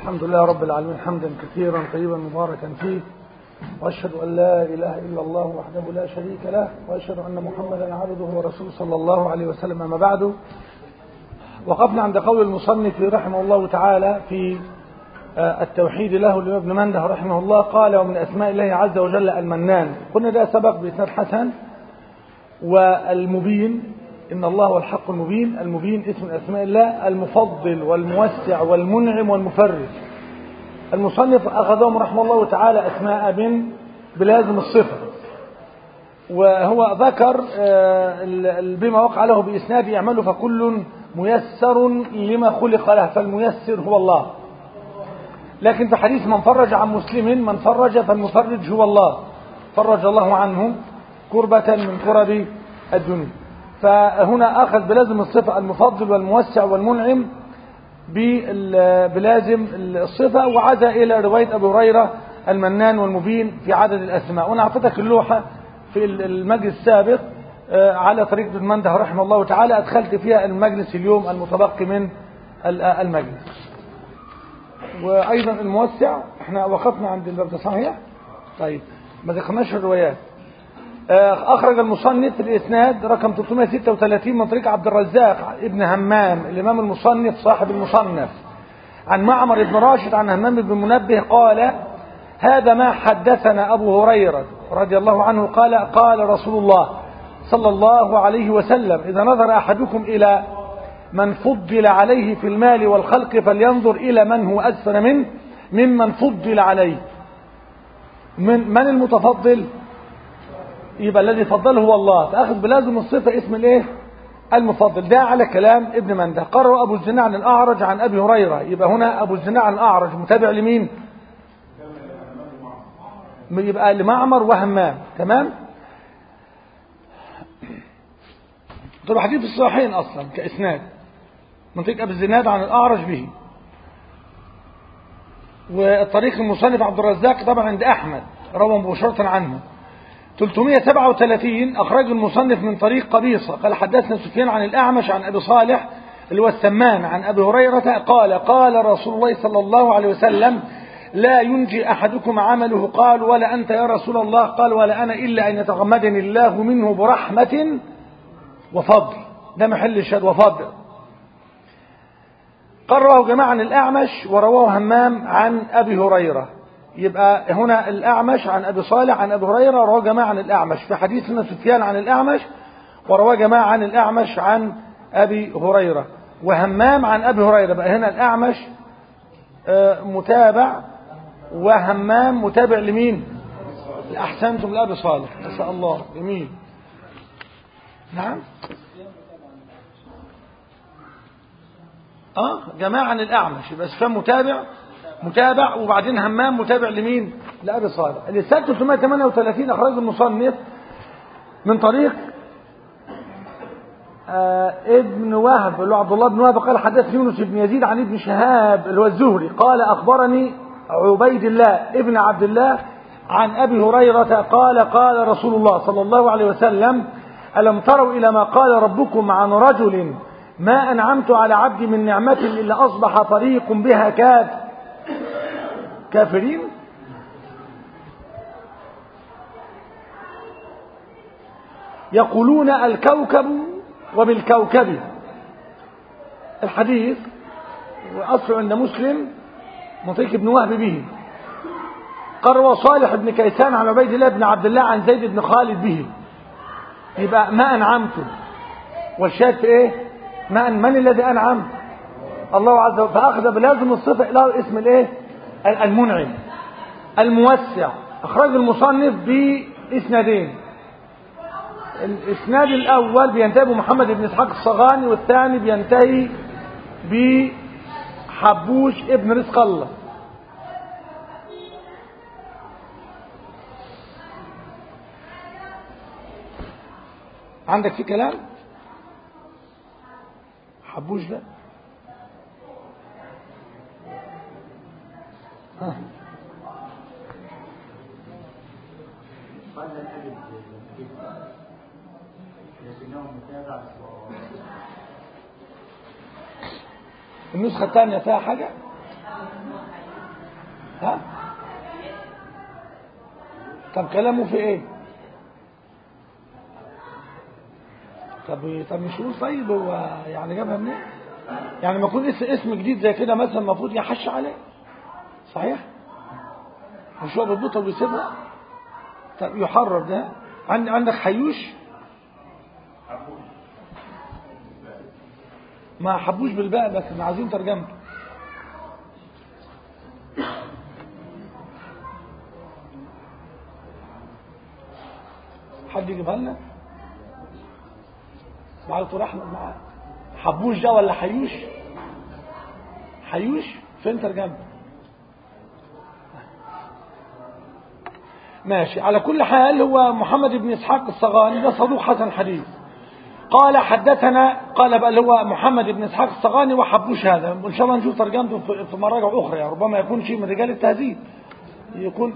الحمد لله رب العالمين حمدا كثيرا طيبا مباركا فيه وأشهد أن لا إله إلا الله وحده لا شريك له وأشهد أن محمدا عبده ورسوله صلى الله عليه وسلم أما بعد وقفنا عند قول المصنف رحمه الله تعالى في التوحيد له لابن منده رحمه الله قال ومن أسماء الله عز وجل المنان قلنا ده سبق بإسناد حسن والمبين إن الله هو الحق المبين المبين اسم من أسماء الله المفضل والموسع والمنعم والمفرج المصنف أخذهم رحمه الله تعالى أسماء من بلازم الصفة وهو ذكر بما وقع له بإسناد يعمله فكل ميسر لما خلق له فالميسر هو الله لكن في حديث من فرج عن مسلم من فرج فالمفرج هو الله فرج الله عنه كربة من كرب الدنيا فهنا أخذ بلازم الصفة المفضل والموسع والمنعم بلازم الصفة وعزى إلى رواية أبو هريرة المنان والمبين في عدد الأسماء وأنا أعطيتك اللوحة في المجلس السابق على طريق ابن منده رحمه الله تعالى أدخلت فيها المجلس اليوم المتبقي من المجلس وأيضا الموسع احنا وقفنا عند الباب ده صحيح طيب ما ذكرناش الروايات أخرج المصنف في الإسناد رقم 336 من طريق عبد الرزاق ابن همام الإمام المصنف صاحب المصنف عن معمر بن راشد عن همام بن منبه قال هذا ما حدثنا أبو هريرة رضي الله عنه قال قال رسول الله صلى الله عليه وسلم إذا نظر أحدكم إلى من فضل عليه في المال والخلق فلينظر إلى من هو أكثر منه ممن فضل عليه من, من المتفضل يبقى الذي فضله هو الله فأخذ بلازم الصفة اسم الايه المفضل ده على كلام ابن منده قرر أبو الزناع عن الأعرج عن أبي هريرة يبقى هنا أبو الزناع عن الأعرج متابع لمين يبقى لمعمر وهمام تمام طب حديث الصحيحين أصلا كإسناد منطقة أبي الزناد عن الأعرج به والطريق المصنف عبد الرزاق طبعا عند أحمد روى مباشرة عنه 337 أخرج المصنف من طريق قبيصة قال حدثنا سفيان عن الأعمش عن أبي صالح اللي هو السمان عن أبي هريرة قال قال رسول الله صلى الله عليه وسلم لا ينجي أحدكم عمله قال ولا أنت يا رسول الله قال ولا أنا إلا أن يتغمدني الله منه برحمة وفضل ده محل الشهد وفضل قال رواه جماعة عن الأعمش ورواه همام عن أبي هريرة يبقى هنا الأعمش عن أبي صالح عن أبي هريرة رواه جماعة عن الأعمش في حديثنا سفيان عن الأعمش ورواه جماعة عن الأعمش عن أبي هريرة وهمام عن أبي هريرة بقى هنا الأعمش متابع وهمام متابع لمين أحسنتم لأبي صالح ما شاء الله جميل نعم اه جماعة عن الأعمش يبقى سفيان متابع متابع وبعدين همام متابع لمين لأبي صالح الإسناد 338 أخرج المصنف من طريق آه ابن وهب اللي هو عبد الله بن وهب قال حدث يونس بن يزيد عن ابن شهاب اللي هو الزهري قال أخبرني عبيد الله ابن عبد الله عن أبي هريرة قال قال رسول الله صلى الله عليه وسلم ألم تروا إلى ما قال ربكم عن رجل ما أنعمت على عبدي من نعمة إلا أصبح طريق بها كاد كافرين يقولون الكوكب وبالكوكب الحديث وأصل عند مسلم منطق ابن وهب به قرر صالح بن كيسان عن عبيد الله بن عبد الله عن زيد بن خالد به يبقى ما أنعمته والشاهد في إيه ما من الذي أنعم الله عز وجل فأخذ بلازم الصفة له اسم الإيه المنعم الموسع أخرج المصنف بإسنادين الإسناد الأول بينتهي بمحمد بن إسحاق الصغاني والثاني بينتهي بحبوش ابن رزق الله عندك في كلام حبوش ده ها النسخة الثانية فيها حاجة ها طب كلامه في ايه طب طب مش يقول طيب هو يعني جابها منين يعني ما يكون اسم اسم جديد زي كده مثلا المفروض يحش عليه صحيح مش هو بيضبطها وبيسيبها طب يحرر ده عند عندك حيوش ما حبوش بالباء بس ما عايزين ترجمته حد يجيبها لنا مع دكتور احمد معاه حبوش ده ولا حيوش حيوش فين ترجمته ماشي على كل حال هو محمد بن اسحاق الصغاني ده صدوق حسن حديث قال حدثنا قال بقى اللي هو محمد بن اسحاق الصغاني وحبوش هذا ان شاء الله نشوف ترجمته في في مراجع اخرى يعني ربما يكون شيء من رجال التهذيب يكون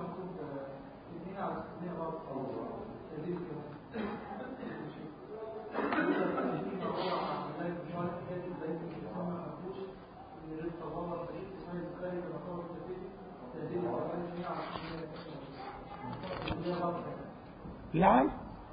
نعم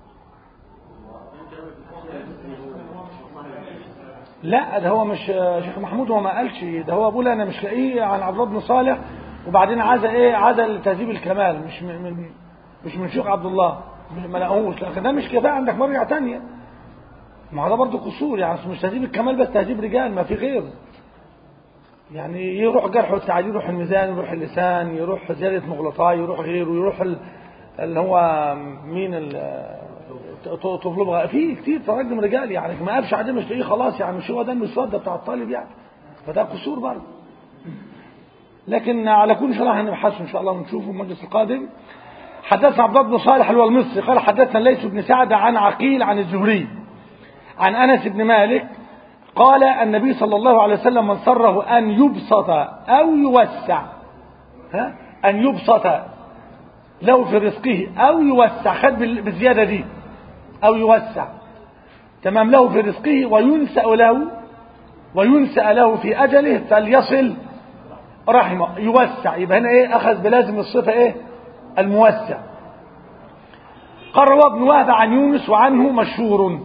لا ده هو مش شيخ محمود هو ما قالش ده هو بيقول انا مش لاقيه عن عبد الله بن صالح وبعدين عزى ايه عزى لتهذيب الكمال مش من من مش من شيخ عبد الله ما لقاهوش لكن ده مش كفايه عندك مرجع تانية ما هو ده برضه قصور يعني مش تهذيب الكمال بس تهذيب رجال ما في غير يعني يروح جرح والتعديل يروح الميزان يروح اللسان يروح زياده مغلطاء يروح غيره يروح ال- اللي هو مين ال- تطلب في كتير تراجم رجال يعني ما قابش عدم مش تلاقيه خلاص يعني مش هو ده المسود بتاع الطالب يعني فده قصور برضه لكن على كل شيء هنبحثه ان شاء الله ونشوفه المجلس القادم حدثنا عبد الله بن صالح اللي هو المصري قال حدثنا ليث بن سعد عن عقيل عن الزهري عن انس بن مالك قال النبي صلى الله عليه وسلم من سره ان يبسط او يوسع ها ان يبسط له في رزقه او يوسع خد بال- بالزياده دي او يوسع تمام له في رزقه وينسأ له وينسأ له في اجله فليصل رحمه يوسع يبقى هنا ايه اخذ بلازم الصفه ايه الموسع قال رواه ابن وهب عن يونس وعنه مشهور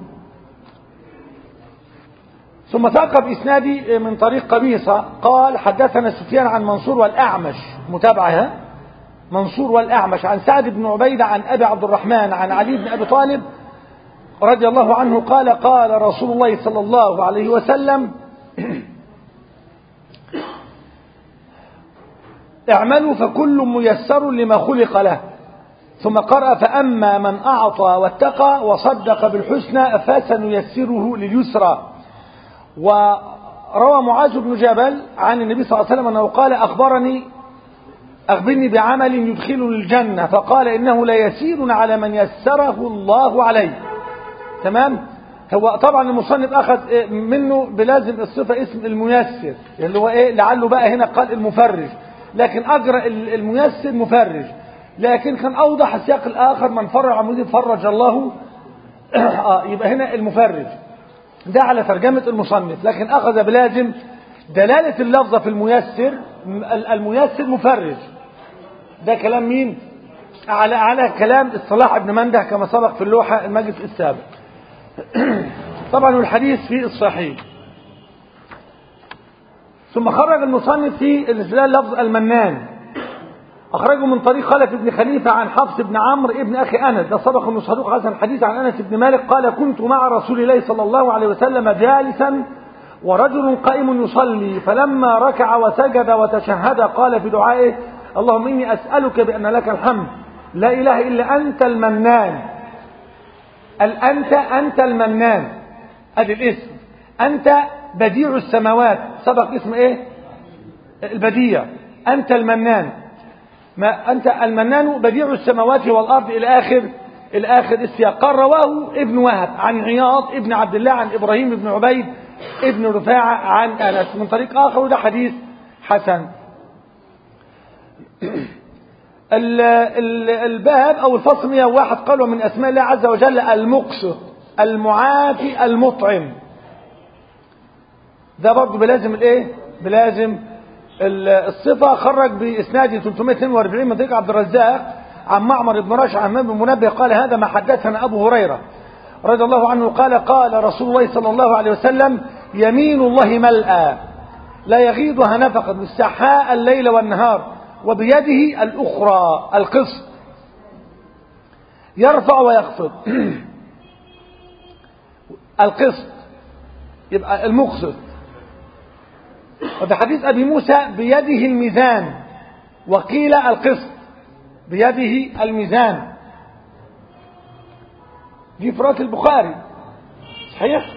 ثم ساق بإسنادي من طريق قبيصة قال حدثنا سفيان عن منصور والأعمش متابعة ها؟ منصور والأعمش عن سعد بن عبيدة عن أبي عبد الرحمن عن علي بن أبي طالب رضي الله عنه قال قال رسول الله صلى الله عليه وسلم اعملوا فكل ميسر لما خلق له ثم قرأ فأما من أعطى واتقى وصدق بالحسنى فسنيسره لليسرى وروى معاذ بن جبل عن النبي صلى الله عليه وسلم أنه قال أخبرني أخبرني بعمل يدخلني الجنة فقال إنه ليسير على من يسره الله عليه تمام هو طبعا المصنف أخذ منه بلازم الصفة اسم الميسر اللي هو إيه لعله بقى هنا قال المفرج لكن أجرى الميسر مفرج لكن كان أوضح السياق الآخر من فرج عمودي فرج الله آه يبقى هنا المفرج ده على ترجمة المصنف لكن أخذ بلازم دلالة اللفظة في الميسر الميسر مفرج ده كلام مين على على كلام الصلاح ابن منده كما سبق في اللوحة المجلس السابق طبعا الحديث في الصحيح ثم خرج المصنف في الاستدلال لفظ المنان أخرجه من طريق خلف بن خليفة عن حفص بن عمرو ابن أخي أنس ده سبق أنه صدوق حسن الحديث عن أنس بن مالك قال كنت مع رسول الله صلى الله عليه وسلم جالسا ورجل قائم يصلي فلما ركع وسجد وتشهد قال في دعائه اللهم إني أسألك بأن لك الحمد لا إله إلا أنت المنان الأنت أنت المنان أدي الاسم أنت بديع السماوات سبق اسم إيه البديع أنت المنان ما أنت المنان بديع السماوات والأرض إلى آخر إلى آخر السياق قال رواه ابن وهب عن عياض ابن عبد الله عن إبراهيم بن عبيد ابن رفاعة عن أنس من طريق آخر وده حديث حسن ال ال الباب أو الفصل 101 قالوا من أسماء الله عز وجل المقسط المعافي المطعم ده برضه بلازم الايه بلازم الصفة خرج بإسناد 342 من طريق عبد الرزاق عن معمر بن راشد عن بن منبه قال هذا ما حدثنا أبو هريرة رضي الله عنه قال قال رسول الله صلى الله عليه وسلم يمين الله ملأى لا يغيضها نفقا بالسحاء الليل والنهار وبيده الأخرى القسط يرفع ويخفض القسط يبقى المقسط وفي حديث أبي موسى بيده الميزان وقيل القسط بيده الميزان دي فرات البخاري صحيح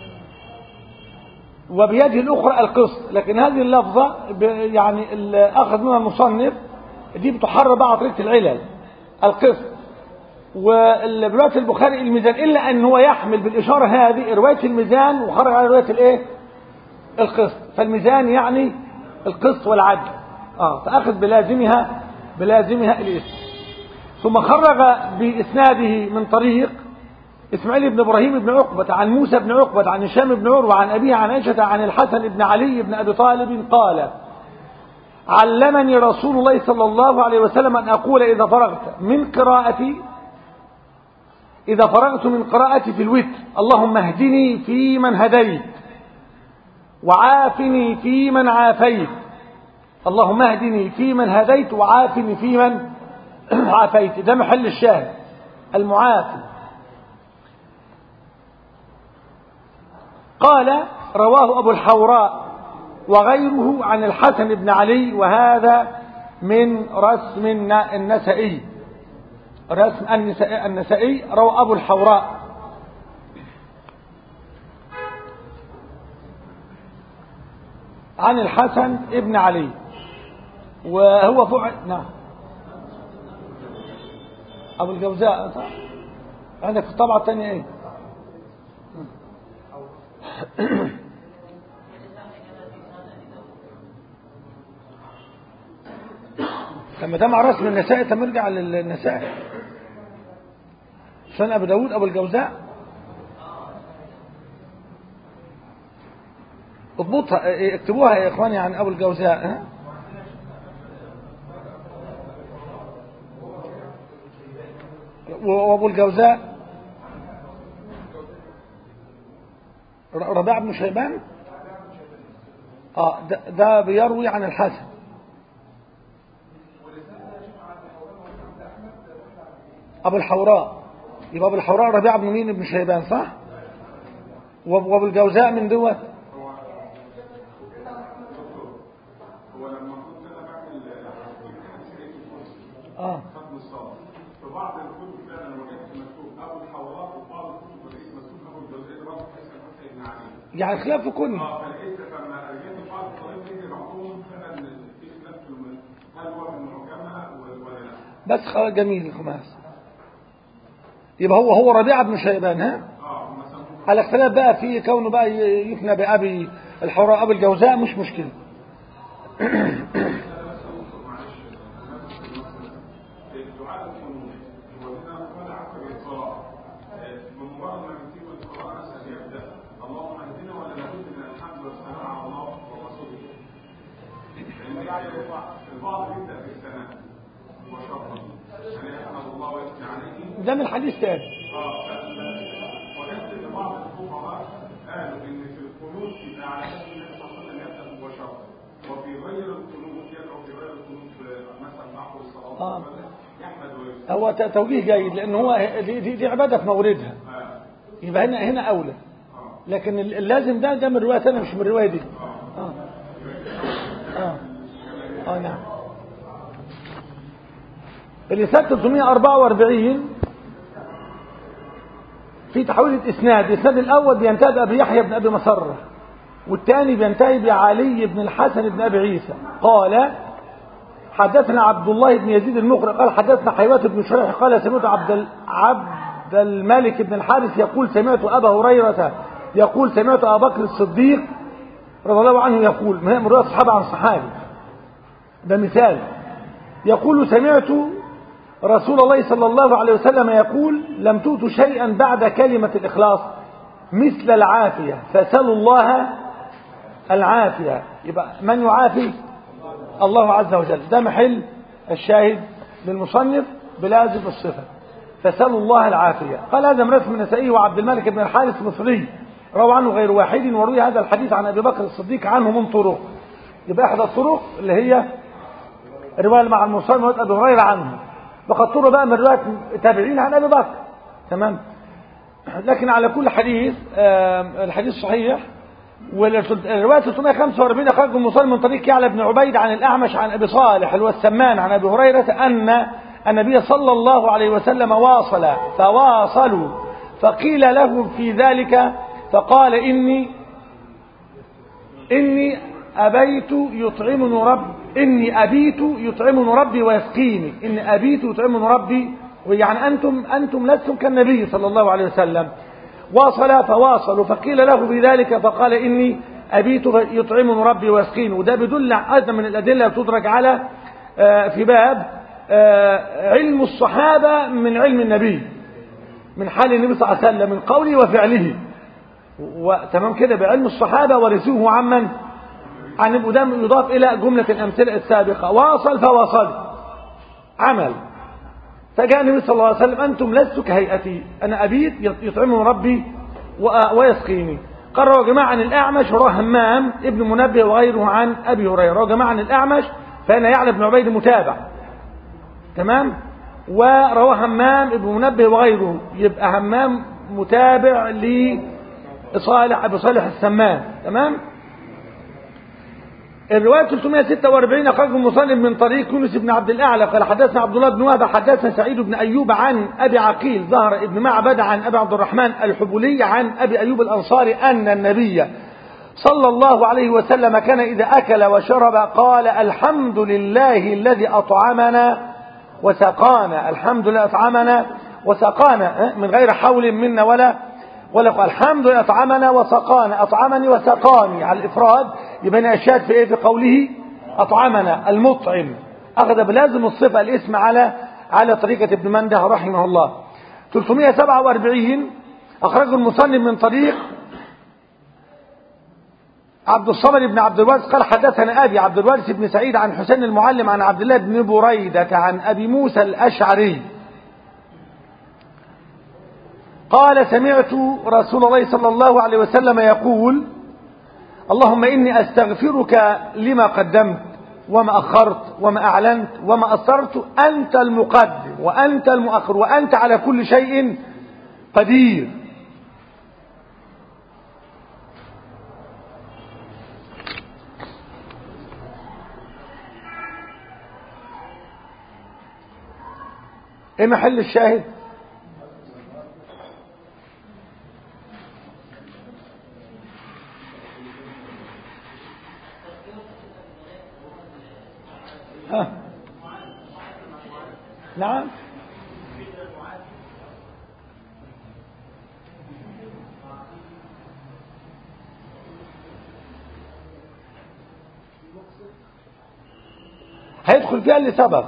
وبيده الأخرى القسط لكن هذه اللفظة يعني أخذ منها المصنف دي بتحرر بقى طريقة العلل القسط ورواية البخاري الميزان إلا أن هو يحمل بالإشارة هذه رواية الميزان وخرج على رواية الإيه؟ القسط فالميزان يعني القسط والعدل آه فأخذ بلازمها بلازمها الاسم ثم خرج بإسناده من طريق إسماعيل بن إبراهيم بن عقبة عن موسى بن عقبة عن هشام بن عروة عن أبيه عن عائشة عن الحسن بن علي بن أبي طالب قال علمني رسول الله صلى الله عليه وسلم أن أقول إذا فرغت من قراءتي إذا فرغت من قراءتي في الوتر اللهم اهدني في من هديت وعافني في من عافيت اللهم اهدني في من هديت وعافني في من عافيت ده محل الشاهد المعافي قال رواه أبو الحوراء وغيره عن الحسن بن علي وهذا من رسم النسائي رسم النسائي روى أبو الحوراء عن الحسن ابن علي وهو فعل نعم أبو الجوزاء صح عندك في الطبعة الثانية ايه لما ده مع رسم النسائي طب نرجع للنسائي سنن ابو داود ابو الجوزاء اضبطها اكتبوها يا اخواني عن ابو الجوزاء ها وابو الجوزاء ربيع بن شيبان اه ده, ده بيروي عن الحسن ابو الحوراء يبقى ابو الحوراء ربيع بن مين بن شيبان صح وابو الجوزاء من دوت اه في بعض الكتب فعلا لما كانت مكتوب ابو الحوراء وبعض الكتب لقيت مكتوب ابو الجوزاء ده برضه حسن حسين بن علي يعني خلاف في كل اه فلقيت لما رجعت في بعض الطريق لقيت بعضهم فعلا في خلاف في الم- هل هو من المعجمه ولا لا؟ بس خلاص جميل الخماس يبقى هو هو ربيعة بن شيبان ها اه هم سموه على اختلاف بقى في كونه بقى يفنى بأبي الحوراء أبي الجوزاء مش مشكلة الدعاء القنوت هو هنا قال عقب الصلاه بمجرد ما يتم القراءه نفسه يبدا اللهم اهدنا ولا لابد من الحمد والثناء على الله ورسوله لان البعض يبدا بالثناء وشرطا يعني يحمد الله ويثني عليه ده من حديث تاني وجدت ان بعض الفقهاء قالوا ان في القنوت يبقى على اساس النبي صلى الله عليه وسلم يبدا مباشره وفي غير القنوت يدعو في غير القنوت مثلا معقول الصلاه آه. يحمد ويثني هو ت- توجيه جيد لأن هو دي, دي, دي عبادة في موردها آه. يبقى هنا هنا أولى لكن ال- اللازم ده ده من رواية ثانية مش من الرواية دي آه. آه. آه نعم الإسناد 344 في تحويل الإسناد الإسناد الأول بينتهي بأبي يحيى بن أبي مسرة والثاني بينتهي بعلي بن الحسن بن أبي عيسى قال حدثنا عبد الله بن يزيد المقرئ قال حدثنا حيوات بن شريح قال سمعت عبد ال- عبد الملك بن الحارث يقول سمعت أبا هريرة يقول سمعت أبا بكر الصديق رضي الله عنه يقول من من رواية الصحابة عن صحابي ده مثال يقول سمعت رسول الله صلى الله عليه وسلم يقول لم تؤتوا شيئا بعد كلمة الإخلاص مثل العافية فسألوا الله العافية يبقى من يعافي الله عز وجل ده محل الشاهد للمصنف بلازم الصفة فسألوا الله العافية قال هذا من رسم النسائي وعبد الملك بن الحارث المصري روى عنه غير واحد وروي هذا الحديث عن أبي بكر الصديق عنه من طرق يبقى إحدى الطرق اللي هي رواية مع المصنف وأبي هريرة عنه وقد طرق بقى من رواية تابعين عن أبي بكر تمام لكن على كل حديث الحديث صحيح والرواية 345 أخرج المصنف من طريق يعلى بن عبيد عن الأعمش عن أبي صالح اللي هو السمان عن أبي هريرة أن النبي صلى الله عليه وسلم واصل فواصلوا فقيل له في ذلك فقال إني إني أبيت يطعمني رب إني أبيت يطعمني ربي ويسقيني إني أبيت يطعمني ربي يعني أنتم أنتم لستم كالنبي صلى الله عليه وسلم واصل فواصلوا فقيل له بذلك فقال إني أبيت يطعمني ربي ويسقيني وده بيدل أيضا من الأدلة تدرك على في باب علم الصحابة من علم النبي من حال النبي صلى الله عليه وسلم من قوله وفعله وتمام كده بعلم الصحابة ورثوه عمن عن القدام يضاف إلى جملة الأمثلة السابقة واصل فواصل عمل فجاء النبي صلى الله عليه وسلم أنتم لستوا كهيئتي أنا أبيت يطعمني ربي ويسقيني قال روى جماعة عن الأعمش رواه همام ابن منبه وغيره عن أبي هريرة روى جماعة عن الأعمش فأنا يعلى بن عبيد متابع تمام وروى همام ابن منبه وغيره يبقى همام متابع لصالح أبي صالح السمان تمام الرواية 346 أخرجه المصنف من طريق يونس بن عبد الأعلى قال حدثنا عبد الله بن وهب حدثنا سعيد بن أيوب عن أبي عقيل ظهر ابن معبد عن أبي عبد الرحمن الحبولي عن أبي أيوب الأنصاري أن النبي صلى الله عليه وسلم كان إذا أكل وشرب قال الحمد لله الذي أطعمنا وسقانا الحمد لله أطعمنا وسقانا من غير حول منا ولا ولا قال الحمد لله أطعمنا وسقانا أطعمني وسقاني على الإفراد يبقى أشاد في إيه في قوله أطعمنا المطعم أخذ بلازم الصفة الاسم على على طريقة ابن منده رحمه الله 347 أخرجه المصنف من طريق عبد الصمد بن عبد الوارث قال حدثنا أبي عبد الوارث بن سعيد عن حسين المعلم عن عبد الله بن بريدة عن أبي موسى الأشعري قال سمعت رسول الله صلى الله عليه وسلم يقول اللهم إني أستغفرك لما قدمت وما أخرت وما أعلنت وما أسرت أنت المقدم وأنت المؤخر وأنت على كل شيء قدير ايه محل الشاهد ها نعم هيدخل فيها اللي سبق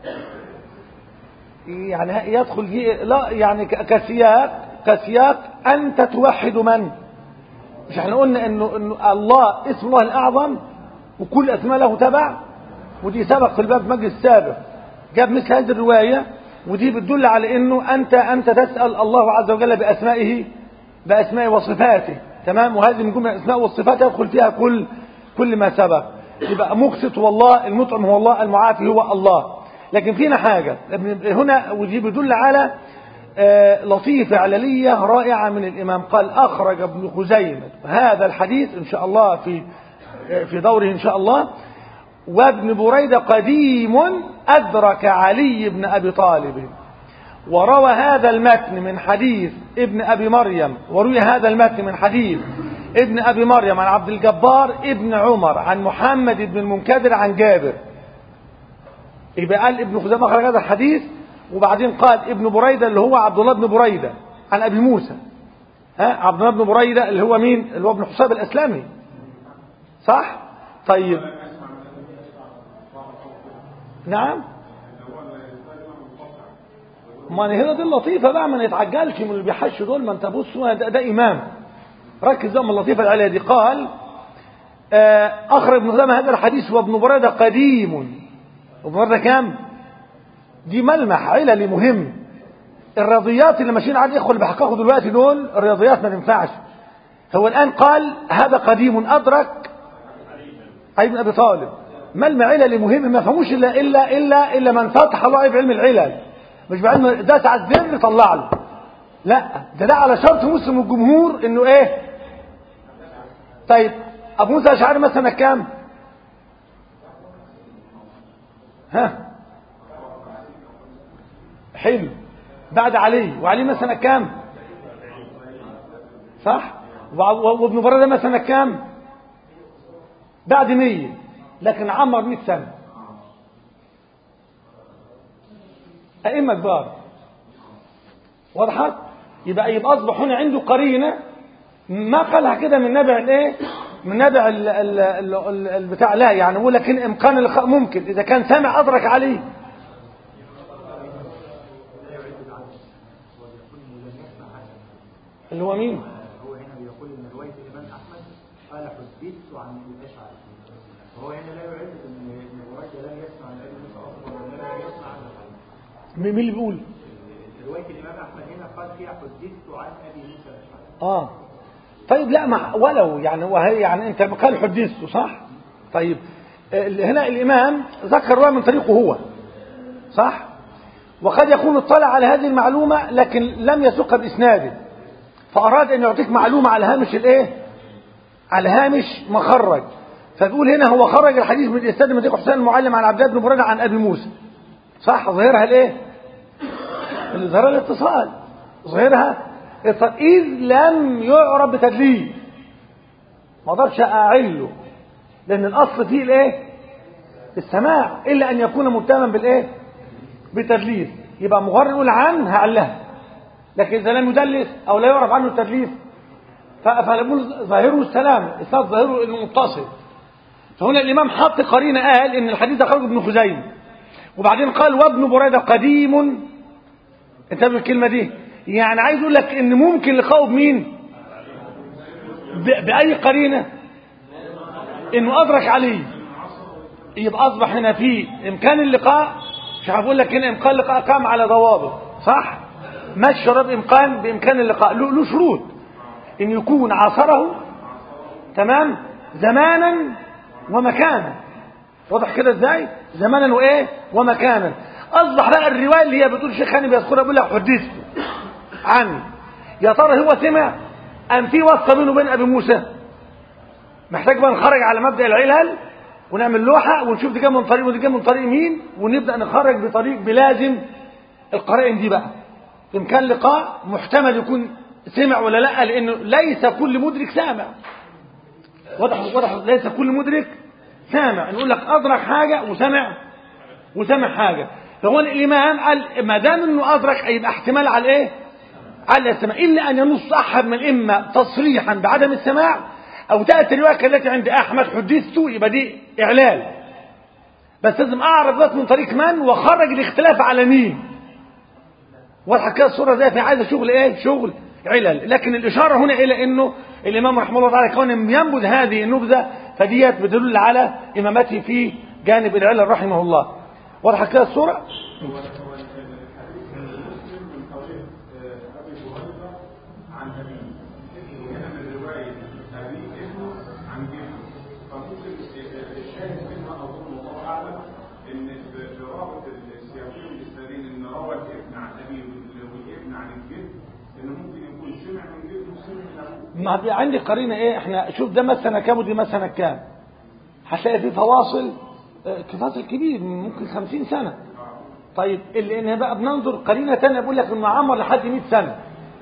يعني يدخل فيه لا يعني كسياق كسياق أنت توحد من مش احنا قلنا انه, إنه الله اسم الله الأعظم وكل أسماء له تبع ودي سبق في الباب مجلس السابق جاب مثل هذه الرواية ودي بتدل على انه انت انت تسأل الله عز وجل بأسمائه بأسمائه وصفاته تمام وهذه من جملة الأسماء والصفات يدخل فيها كل كل ما سبق يبقى مقسط هو الله المطعم هو الله المعافي هو الله لكن فينا حاجة هنا ودي بيدل على لطيفة عللية رائعة من الإمام قال أخرج ابن خزيمة هذا الحديث إن شاء الله في في دوره إن شاء الله وابن بريدة قديم أدرك علي بن أبي طالب وروى هذا المتن من حديث ابن أبي مريم وروي هذا المتن من حديث ابن أبي مريم عن عبد الجبار ابن عمر عن محمد بن المنكدر عن جابر يبقى قال ابن خزيمة أخرج هذا الحديث وبعدين قال ابن بريدة اللي هو عبد الله بن بريدة عن أبي موسى ها عبد الله بن بريدة اللي هو مين اللي هو ابن حساب الأسلامي صح طيب نعم ما هنا دي اللطيفة بقى ما نتعجلش من اللي بيحشوا دول ما انت بص ده, ده إمام ركز بقى من اللطيفة العالية دي قال آه، أخرج ابن خزيمة هذا الحديث وابن بريدة قديم ابن بريدة كام؟ دي ملمح عللي مهم الرياضيات اللي ماشيين على الإخوة اللي بيحققوا دلوقتي دول الرياضيات ما تنفعش هو الآن قال هذا قديم أدرك علي بن أبي طالب ملمح عللي مهم ما فهموش إلا إلا إلا إلا من فتح الله بعلم العلل مش بعلم داس على الزر طلع له لا ده ده على شرط مسلم الجمهور انه ايه طيب ابو موسى الاشعري مثلا كام ها حلو بعد علي وعلي مثلا كام صح وابن برده مثلا كام بعد مية لكن عمر مئة سنة أئمة كبار وضحت يبقى يبقى أصبح هنا عنده قرينة ما قالها كده من نبع الايه من نبع ال ال ال ال البتاع لا يعني بقول لك إن امكان اللقاء ممكن اذا كان سامع ادرك عليه اللي هو مين هو هنا بيقول ان روايه الامام احمد قال حدثت عن الاشعري وهو هنا لا يعد ان ان الروايه لم يسمع عن ابي موسى اصلا ولا لا يسمع عن مين مين اللي بيقول روايه الامام احمد هنا قال فيها حدثت عن ابي موسى الاشعري اه طيب لا مع ولو يعني وهي يعني انت قال حدثته صح طيب آه، هنا الامام ذكر روايه من طريقه هو صح وقد يكون اطلع على هذه المعلومه لكن لم يسقها باسناده فاراد ان يعطيك معلومه على هامش الايه على هامش مخرج فبيقول هنا هو خرج الحديث من الاسناد من طريق حسين المعلم عن عبد الله بن بريده عن ابي موسى صح ظاهرها الايه اللي ظاهرها الاتصال ظاهرها اتصال اذ لم يعرف بتدليس ما اقدرش اعله لان الاصل فيه الايه السماع الا ان يكون متهما بالايه بتدليس يبقى مجرد نقول عن هعلها لكن اذا لم يدلس او لا يعرف عنه التدليس ف- فنقول ظاهره السلام اسناد ظاهره انه متصل فهنا الامام حط قرينه قال ان الحديث ده خرج ابن خزيمه وبعدين قال وابن بريده قديم انتبه الكلمه دي يعني عايز يقول لك ان ممكن لقائه بمين ب- باي قرينه انه ادرك عليه يبقى اصبح هنا في امكان اللقاء مش هقول لك هنا امكان اللقاء قام على ضوابط صح ما الشرط امكان بامكان اللقاء له له شروط ان يكون عاصره تمام زمانا ومكانا واضح كده ازاي زمانا وايه ومكانا اصبح بقى الروايه اللي هي بتقول شيخ هاني بيذكرها بيقول لك حدثت عني يا ترى هو سمع ام في واسطه بينه وبين ابي موسى محتاج بقى نخرج على مبدا العلل ونعمل لوحه ونشوف دي جايه من طريق ودي جايه من طريق مين ونبدا نخرج بطريق بلازم القرائن دي بقى ان كان لقاء محتمل يكون سمع ولا لا لانه ليس كل مدرك سامع واضح واضح ليس كل مدرك سامع نقول لك ادرك حاجه وسمع وسمع حاجه فهو الامام قال ما دام انه ادرك يبقى احتمال على الايه على السماع الا ان ينص احد من الائمه تصريحا بعدم السماع او تاتي الروايه التي عند احمد حدثت يبقى دي اعلال بس لازم اعرف بس من طريق من وخرج الاختلاف على مين واضحه كده الصوره زي في عايزه شغل ايه شغل علل لكن الاشاره هنا الى انه الامام رحمه الله تعالى كون ينبذ هذه النبذه فديت بتدل على امامته في جانب العلل رحمه الله واضحه كده الصوره هو هو الحديث المسلم من طريق آه، ابي هريره عن ابيه وهنا من روايه ابي ابنه عن جده فممكن آه، الشاهد منها اظن الله اعلم ان في في رابط السياقين الاسنادين ان روى الابن عن ابيه والابن عن الجد انه ممكن يكون سمع من جده وسمع من ابوه ما في عندي قرينه ايه احنا شوف ده مثلا كام ودي مثلا كام هتلاقي في فواصل آه، فاصل كبير ممكن خمسين سنه طيب اللي ان بقى بننظر قرينه تانية بقول لك انه عمر لحد 100 سنه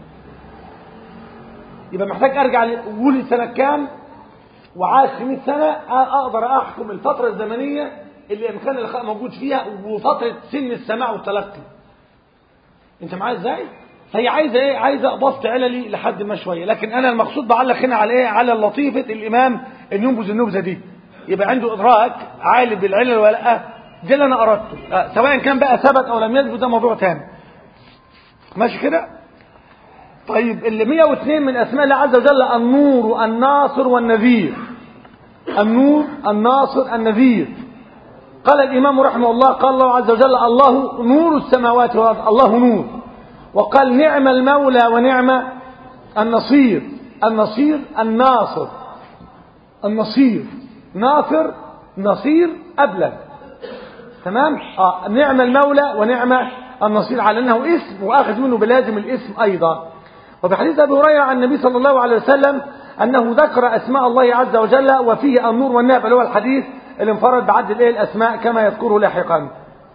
يبقى محتاج ارجع ل- ولد سنه كام وعاش في 100 سنه أ- اقدر احكم الفتره الزمنيه اللي امكان اللقاء موجود فيها وفتره سن السماع والتلقي انت معايا ازاي فهي عايزه ايه عايزه بسط عللي لحد ما شويه لكن انا المقصود بعلق هنا على ايه على لطيفه الامام ان ينبذ النبذه دي يبقى عنده ادراك عالي بالعلل ولا لا ده اللي انا اردته آه، سواء كان بقى ثبت او لم يثبت ده موضوع تاني ماشي كده طيب اللي 102 من اسماء الله عز وجل النور والناصر والنذير النور الناصر النذير قال الإمام رحمه الله قال الله عز وجل الله نور السماوات والأرض الله نور وقال نعم المولى ونعم النصير النصير الناصر النصير ناصر نصير أبلغ تمام آه. نعم المولى ونعم النصير على أنه اسم وأخذ منه بلازم الاسم أيضا وفي حديث أبي هريرة عن النبي صلى الله عليه وسلم أنه ذكر أسماء الله عز وجل وفيه النور والنافع اللي هو الحديث اللي انفرد بعد الايه الأسماء كما يذكره لاحقا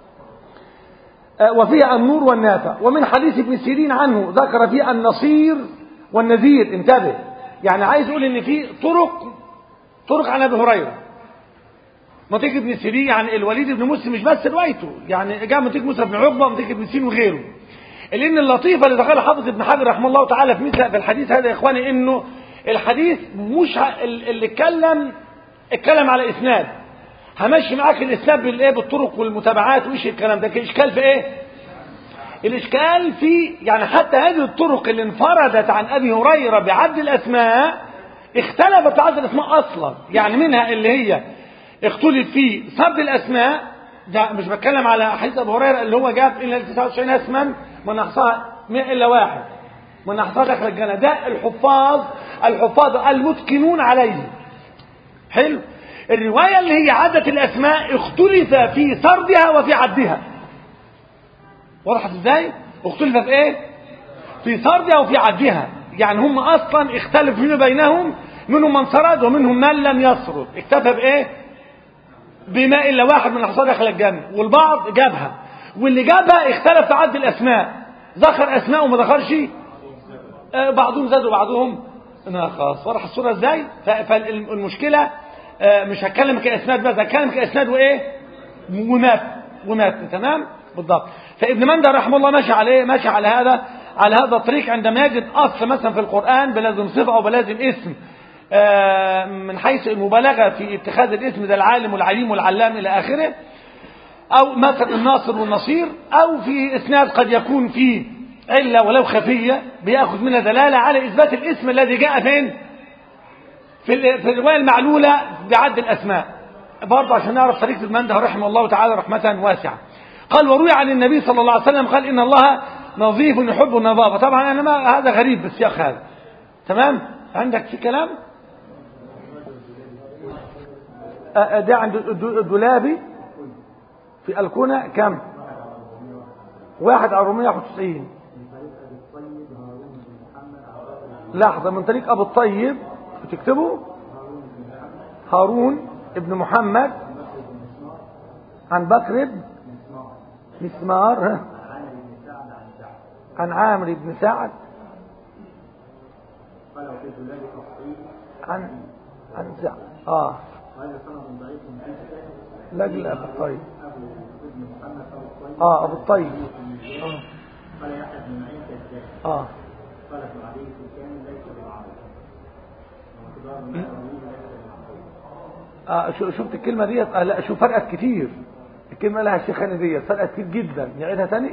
وفيها النور والنافع ومن حديث ابن سيرين عنه ذكر فيه النصير والنذير انتبه يعني عايز يقول ان في طرق طرق عن ابي هريره منطقة ابن سيرين يعني الوليد بن مسلم مش بس روايته يعني جاء منطقة موسى بن عقبة ومنطقة ابن سيرين وغيره لأن اللطيفة اللي دخلها حافظ ابن حجر رحمه الله تعالى في مثل في الحديث هذا يا إخواني إنه الحديث مش اللي اتكلم اتكلم على إسناد همشي معاك الإسناد بالإيه بالطرق والمتابعات وإيش الكلام ده الإشكال في إيه؟ الإشكال في يعني حتى هذه الطرق اللي انفردت عن أبي هريرة بعد الأسماء اختلفت في عدد الأسماء أصلا يعني منها اللي هي اختلف في سرد الاسماء ده مش بتكلم على حديث ابو هريره اللي هو جاب الا 99 اسما من احصاها 100 الا واحد من احصاها دخل الجنه ده الحفاظ الحفاظ المتقنون عليه حلو الروايه اللي هي عدد الاسماء اختلف في سردها وفي عدها وضحت ازاي اختلف في ايه في سردها وفي عدها يعني هم اصلا اختلف فيما بينهم منهم من سرد ومنهم من لم يسرد اكتفى بايه بما الا واحد من الاحصاء دخل الجنه والبعض جابها واللي جابها اختلف في عد الاسماء ذكر اسماء وما ذكرش آه بعضهم زاد وبعضهم نقص واضح الصوره ازاي فالمشكله آه مش هتكلم كاسناد بس هتكلم كاسناد وايه ومات ومات تمام بالضبط فابن منده رحمه الله ماشي عليه ماشي على هذا على هذا الطريق عندما يجد اصل مثلا في القران بلازم صفه او بلازم اسم من حيث المبالغة في اتخاذ الاسم ده العالم والعليم والعلام إلى آخره أو مثلا الناصر والنصير أو في إسناد قد يكون فيه علة ولو خفية بيأخذ منها دلالة على إثبات الاسم الذي جاء فين في في الرواية المعلولة بعد الأسماء برضه عشان نعرف طريقة المنده رحمه الله تعالى رحمة واسعة قال وروي عن النبي صلى الله عليه وسلم قال إن الله نظيف يحب النظافة طبعا أنا ما هذا غريب بالسياق هذا تمام عندك في كلام ده عند الدولابي في الكونة كم واحد على 491 لحظة من طريق أبو الطيب بتكتبه هارون ابن محمد عن بكر بن مسمار عن عامر بن سعد عن عن سعد اه لاجل ابو الطيب اه ابو الطيب اه قال يحيى بن معين كذاب اه قال ابن عدي في الكامل ليس بالعرب ومقدار ما يرويه ليس بالعرب اه شو- شفت الكلمه ديت آه لا شوف فرقت كتير الكلمه لها الشيخاني ديت فرقت كتير جدا نعيدها تاني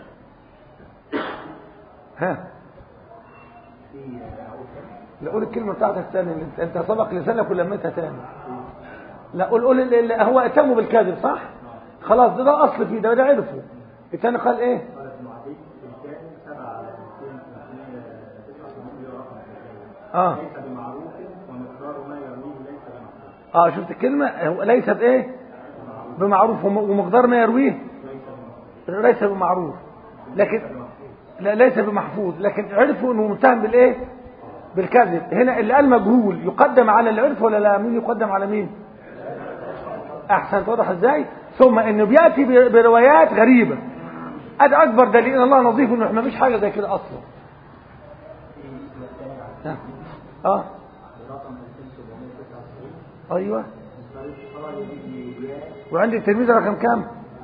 ها في عود لا قول الكلمه بتاعتك تاني انت انت سبق لسانك ولميتها تاني لا قول قول ال- ال- هو اتموا بالكذب صح خلاص ده ده اصل فيه ده ده عرفه الثاني قال ايه قال ابن عدي في الكامل سبعة على 289 رقم اه ليس بمعروف ومقدار ما يرويه ليس بمعروف اه شفت الكلمه هو ليس بايه بمعروف وم- ومقدار ما يرويه ليس بمعروف ليس بمعروف لكن لا ليس بمحفوظ لكن عرفوا انه متهم بالايه بالكذب هنا اللي قال مجهول يقدم على اللي عرفه ولا لا مين يقدم على مين احسن واضح ازاي ثم انه بياتي ب- بروايات غريبه ادي اكبر دليل ان الله نظيف انه ما فيش حاجه زي كده اصلا في اسم الثاني على اه اه رقم 2799 ايوه من طريق خالد بن إياس وعندي التلميذ رقم كام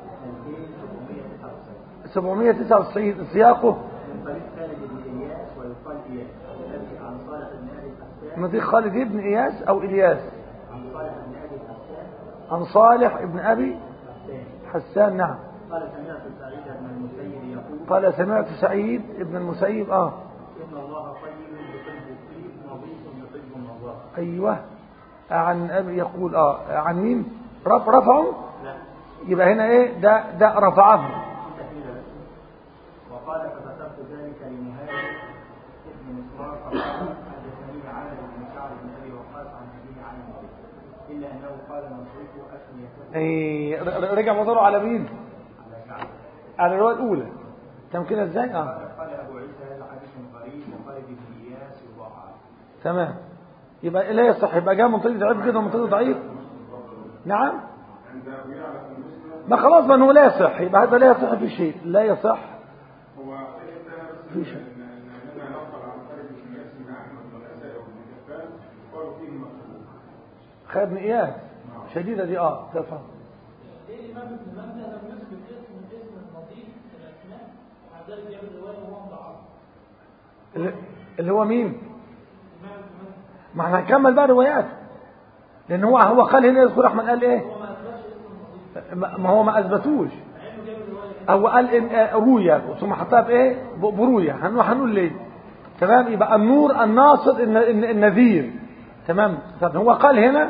2799 799 سياقه من طريق خالد بن إياس ويقال إياس الذي عن صالح بن أبي الحسان نظير خالد ابن اياس او الياس عن صالح بن أبي الحسان عن صالح ابن ابي حسان حسان نعم قال سمعت سعيد بن المسيب يقول قال سمعت سعيد ابن المسيب اه إن الله طيب يحب الطيب نظيف يحب النظافة ايوه عن أبي يقول اه عن مين رف رفعه لا يبقى هنا ايه ده ده رفعه كثيرة بس وقال فذكرت ذلك لمهاجر ابن مسمار فقال حدثني عامر بن سعد بن ابي وقاص عن ابيه عن النبي الا انه قال نصرته اسميته إيه ر- ر- رجع نظره على مين على سعد على الروايه الاولى تم كده ازاي اه قال ابو عيسى هذا حديث غريب وقال ابن اياس وضعف تمام يبقى لا يصح يبقى جاء من طريق ضعيف كده ومن طريق ضعيف نعم عند ابو يعلى في المسلم ما خلاص ما هو لا يصح يبقى هذا لا يصح في شيء لا يصح هو انتهى بس في شيء. ان ان لنا نقل عن خالد بن ياسر بن احمد والنسائي وابن كفان قالوا فيه مكتوب خالد بن اياس شديده دي اه تفهم ليه الإمام ابن مندى لم يثبت اسم اسم النظيف في الأسماء ومع ذلك جاب رواية وهو ضعف اللي- اللي هو مين الإمام ابن مندى ما احنا هنكمل بقى روايات لان هو هو قال هنا يذكر احمد قال ايه هو ما أثبتش اسم النظيف ما ما هو ما اثبتوش مع إنه جاب الرواية هو قال ان آه، روية ثم حطها بايه ب- بروية هنقول هنقول ليه تمام يبقى النور الناصر الن- الن- النذير تمام طب هو قال هنا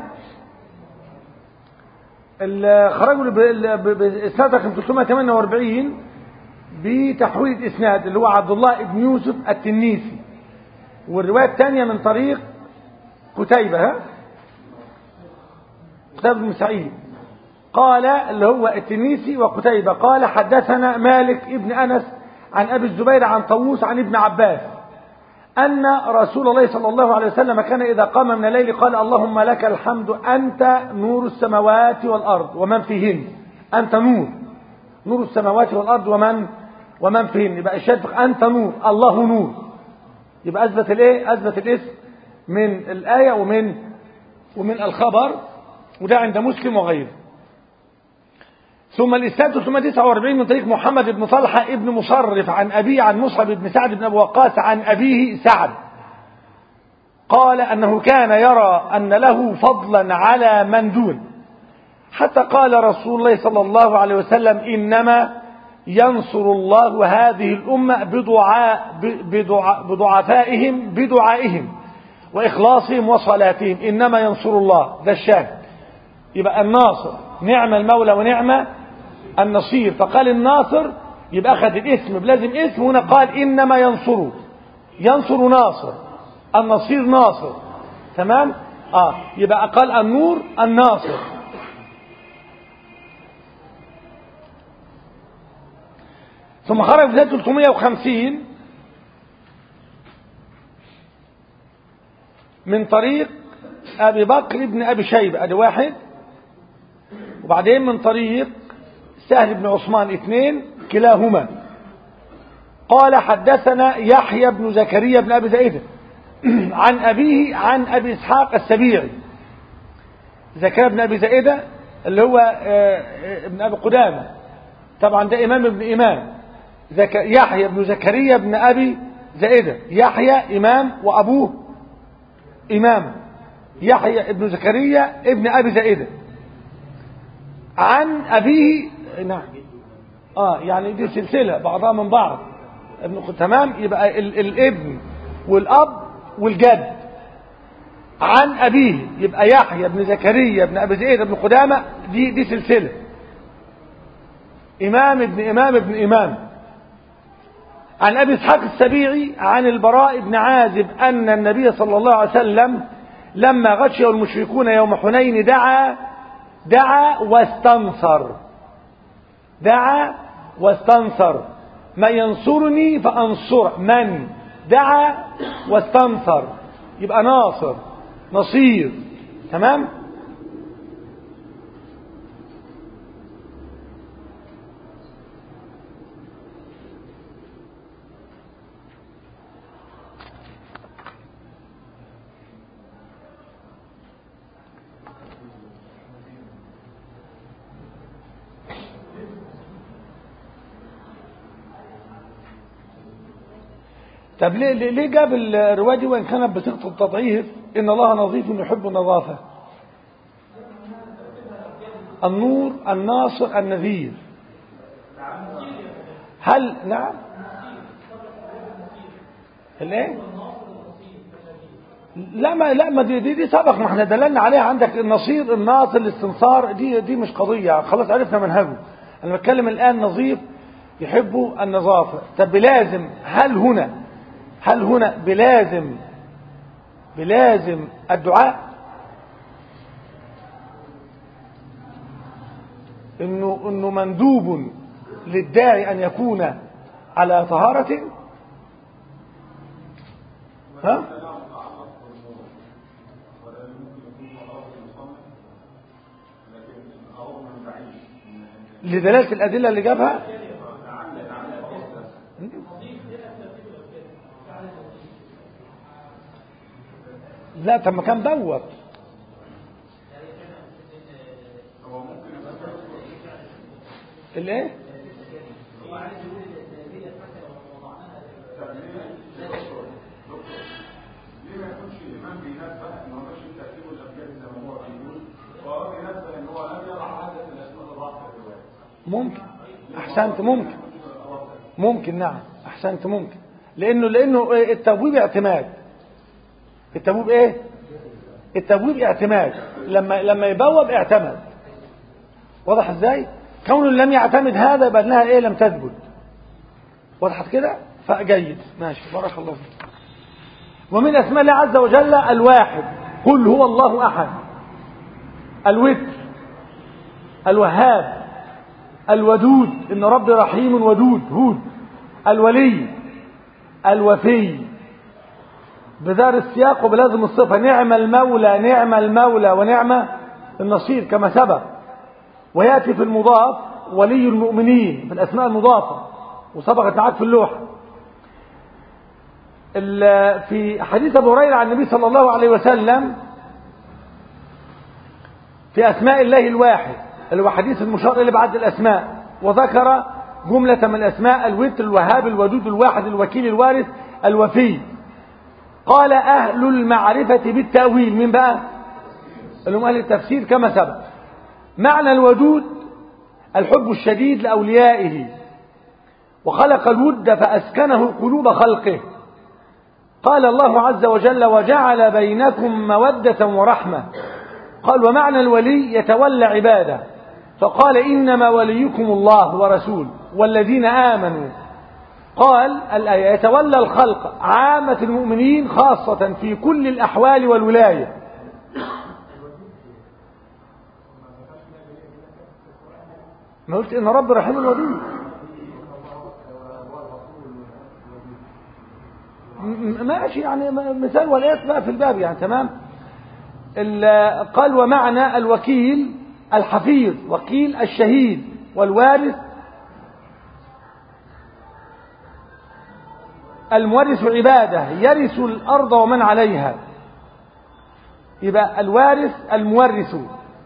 ال- خرجوا ب- ب- باسناد رقم 348 بتحويل الاسناد اللي هو عبد الله بن يوسف التنيسي والروايه الثانيه من طريق قتيبه ها قتيبه بن سعيد قال اللي هو التنيسي وقتيبة قال حدثنا مالك ابن أنس عن أبي الزبير عن طاووس عن ابن عباس أن رسول الله صلى الله عليه وسلم كان إذا قام من الليل قال اللهم لك الحمد أنت نور السماوات والأرض ومن فيهن أنت نور نور السماوات والأرض ومن ومن فيهن يبقى الشاهد أنت نور الله نور يبقى أثبت الإيه أثبت الاسم من الآية ومن ومن الخبر وده عند مسلم وغيره ثم الإسناد 349 من طريق محمد بن طلحة ابن مصرف عن أبيه عن مصعب بن سعد بن أبي وقاص عن أبيه سعد قال أنه كان يرى أن له فضلا على من دون حتى قال رسول الله صلى الله عليه وسلم إنما ينصر الله هذه الأمة بدعاء بدعاء بضعفائهم بدعائهم وإخلاصهم وصلاتهم إنما ينصر الله ده الشاهد يبقى الناصر نعم المولى ونعمة النصير فقال الناصر يبقى أخذ الاسم بلازم اسم هنا قال إنما ينصر ينصر ناصر النصير ناصر تمام آه يبقى قال النور الناصر ثم خرج في 350 من طريق أبي بكر بن أبي شيبة أدي واحد وبعدين من طريق سهل بن عثمان اثنين كلاهما قال حدثنا يحيى بن زكريا بن أبي زيد عن أبيه عن أبي إسحاق السبيعي زكريا بن أبي زيدة اللي هو آه، آه، ابن أبي قدامة طبعا ده إمام ابن إمام زك... يحيى بن زكريا بن أبي زائدة يحيى إمام وأبوه إمام يحيى ابن زكريا ابن أبي زائدة عن أبيه نعم آه يعني دي سلسلة بعضها من بعض ابن تمام يبقى ال... الابن والأب والجد عن أبيه يبقى يحيى بن زكريا بن أبي زائدة بن قدامة دي دي سلسلة إمام ابن إمام ابن إمام عن أبي إسحاق السبيعي عن البراء بن عازب أن النبي صلى الله عليه وسلم لما غشوا المشركون يوم حنين دعا دعا واستنصر دعا واستنصر من ينصرني فأنصر من دعا واستنصر يبقى ناصر نصير تمام طب ليه ليه ليه جاب الروايه دي وان كانت بصيغه التضعيف ان الله نظيف يحب النظافه النور الناصر النذير هل نعم الايه لا ما لا ما دي دي, دي سبق ما احنا دللنا عليها عندك النصير الناصر الاستنصار دي دي مش قضيه خلاص عرفنا منهجه انا بتكلم الان نظيف يحبوا النظافه طب بلازم هل هنا هل هنا بلازم بلازم الدعاء انه انه مندوب للداعي ان يكون على طهاره ها لدلالة الأدلة اللي جابها لا طب ما كان بوب الايه ليه ما يكونش الإمام بينبه إن هو ماشي بترتيب الأبيات زي ما هو بيقول وهو بينبه إن هو لم يضع عدد الأسماء الرابطة في الرواية ممكن احسنت ممكن ممكن نعم احسنت ممكن لانه لانه التبويب اعتماد التبويب ايه التبويب اعتماد لما لما يبوب اعتمد واضح ازاي كونه لم يعتمد هذا يبقى انها ايه لم تثبت وضحت كده فجيد ماشي بارك الله فيك ومن اسماء الله عز وجل الواحد قل هو الله احد الوتر الوهاب الودود ان ربي رحيم ودود هود الولي الوفي بدار السياق وبلازم الصفة نعم المولى نعم المولى ونعم النصير كما سبق ويأتي في المضاف ولي المؤمنين في الأسماء المضافة وسبقت معاك في اللوحة في حديث أبو هريرة عن النبي صلى الله عليه وسلم في أسماء الله الواحد اللي هو حديث المشار اللي بعد الأسماء وذكر جملة من الأسماء الوتر الوهاب الودود الواحد الوكيل الوارث الوفي قال أهل المعرفة بالتأويل من بقى اللي هم أهل التفسير كما سبق معنى الودود الحب الشديد لأوليائه وخلق الود فأسكنه قلوب خلقه قال الله عز وجل وجعل بينكم مودة ورحمة قال ومعنى الولي يتولى عباده فقال إنما وليكم الله ورسول والذين آمنوا قال الآية يتولى الخلق عامة المؤمنين خاصة في كل الأحوال والولاية ما قلت إن رب رحيم الودود ماشي يعني مثال والآيات بقى في الباب يعني تمام قال ومعنى الوكيل الحفيظ وكيل الشهيد والوارث المورث عباده يرث الأرض ومن عليها يبقى الوارث المورث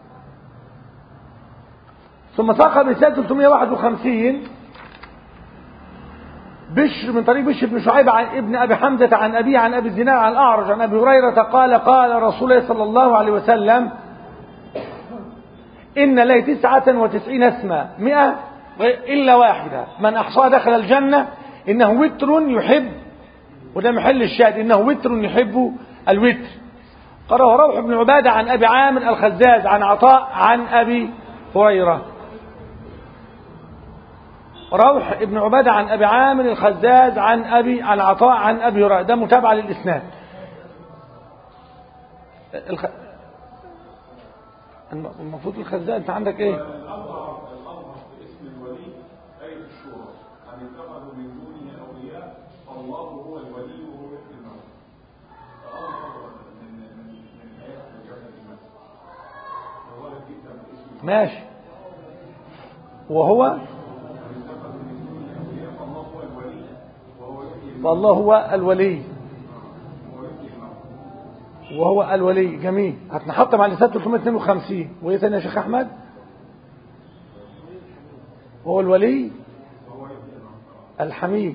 ثم ساق برسالة 351 بشر من طريق بشر بن شعيب عن ابن أبي حمزة عن أبي عن أبي الزناد عن الأعرج عن أبي هريرة قال قال رسول الله صلى الله عليه وسلم إن له تسعة وتسعين اسما مئة إلا واحدة من أحصاها دخل الجنة إنه وتر يحب وده محل الشاهد إنه وتر يحب الوتر قرأه روح بن عبادة عن أبي عامر الخزاز عن عطاء عن أبي هريرة روح ابن عبادة عن أبي عامر الخزاز عن أبي عن عطاء عن أبي هريرة ده متابعة للإسناد الخ... المفروض الخزاز أنت عندك إيه الأظهر الأظهر في اسم الولي أي في الشورى أن اتخذوا من دونه أولياء فالله هو الولي وهو يحيي الموت فأظهر من من من الآيات اللي جابها الإمام وهو جدا باسم ماشي وهو فالله هو الولي وهو يحيي الموت فالله هو الولي وهو يحيي الموت وهو الولي جميل هتنحطم على لسان 352 وايه ثاني يا شيخ احمد وهو الولي الحميد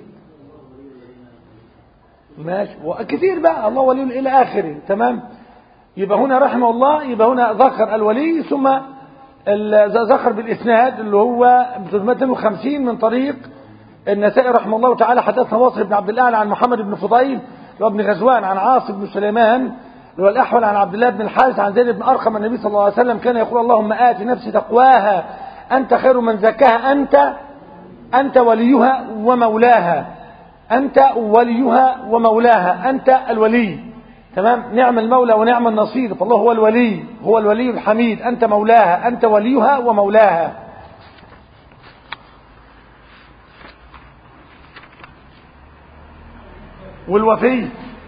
ماشي وكثير بقى الله ولي الى اخره تمام يبقى هنا رحمه الله يبقى هنا ذكر الولي ثم ال- ذكر بالاسناد اللي هو 352 من طريق النسائي رحمه الله تعالى حدثنا واصل بن عبد الاعلى عن محمد بن فضيل هو ابن غزوان عن عاصم بن سليمان اللي هو الأحول عن عبد الله بن الحارث عن زيد بن أرقم النبي صلى الله عليه وسلم كان يقول اللهم آت نفسي تقواها أنت خير من زكاها أنت أنت وليها ومولاها أنت وليها ومولاها أنت الولي تمام نعم المولى ونعم النصير فالله هو الولي هو الولي الحميد أنت مولاها أنت وليها ومولاها والوفي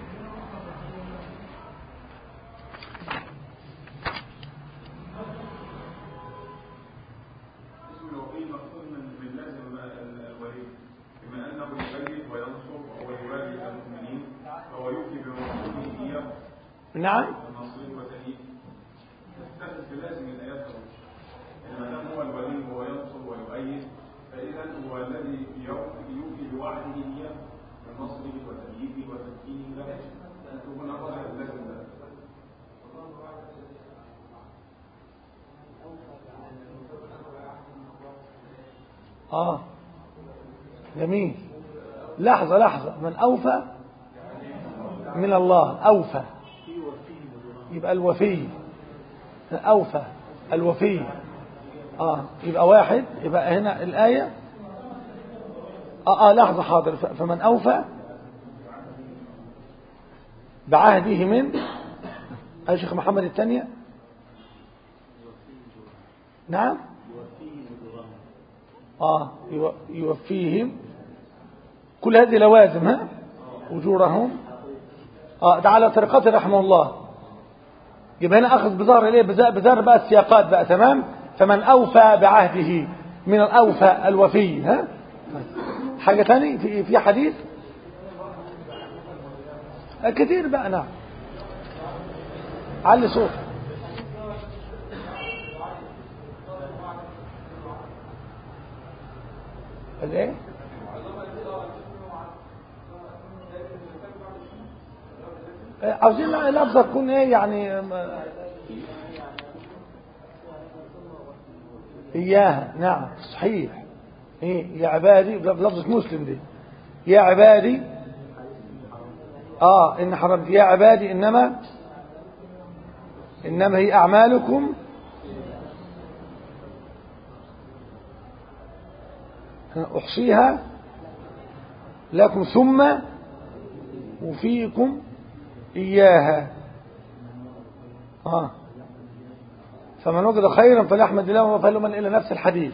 اسم الوكيل مقصود من من لازم ال- الولي بما انه يؤيد وينصر وهو يوالي المؤمنين فهو يوفي بمنصوره اياه نعم والنصير وتأييد تستخدم في لازم الايات دول. يعني ما دام هو الولي وهو ينصر ويؤيد فاذا هو الذي يوفي يوفي بوعده اياه بنصره وتأييده وتمكينه له فهنا قدر اللازم ده آه جميل لحظة لحظة من أوفى من الله أوفى يبقى الوفي أوفى الوفي آه يبقى واحد يبقى هنا الآية آه, آه لحظة حاضر ف- فمن أوفى بعهده من يا شيخ محمد الثانية نعم آه يو- يوفيهم كل هذه لوازم ها أجورهم آه ده على طريقته رحمه الله يبقى هنا أخذ بظهر إليه بظهر بظهر بقى السياقات بقى تمام فمن أوفى بعهده من الأوفى الوفي ها حاجة تاني في في حديث آه كتير بقى نعم علي صوت الايه آه، عاوزين لفظة تكون ايه يعني آم، إياها نعم صحيح إيه يا عبادي بلفظة مسلم دي يا عبادي آه إن حرمت يا عبادي إنما إنما هي أعمالكم أحصيها لكم ثم وفيكم إياها آه فمن وجد خيرا فليحمد الله وفعل من إلى نفس الحديث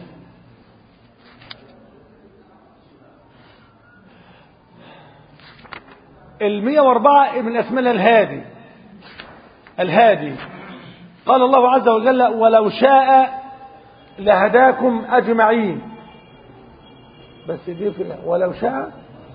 المية واربعة من أسماء الهادي الهادي قال الله عز وجل ولو شاء لهداكم أجمعين بس دي في ولو شاء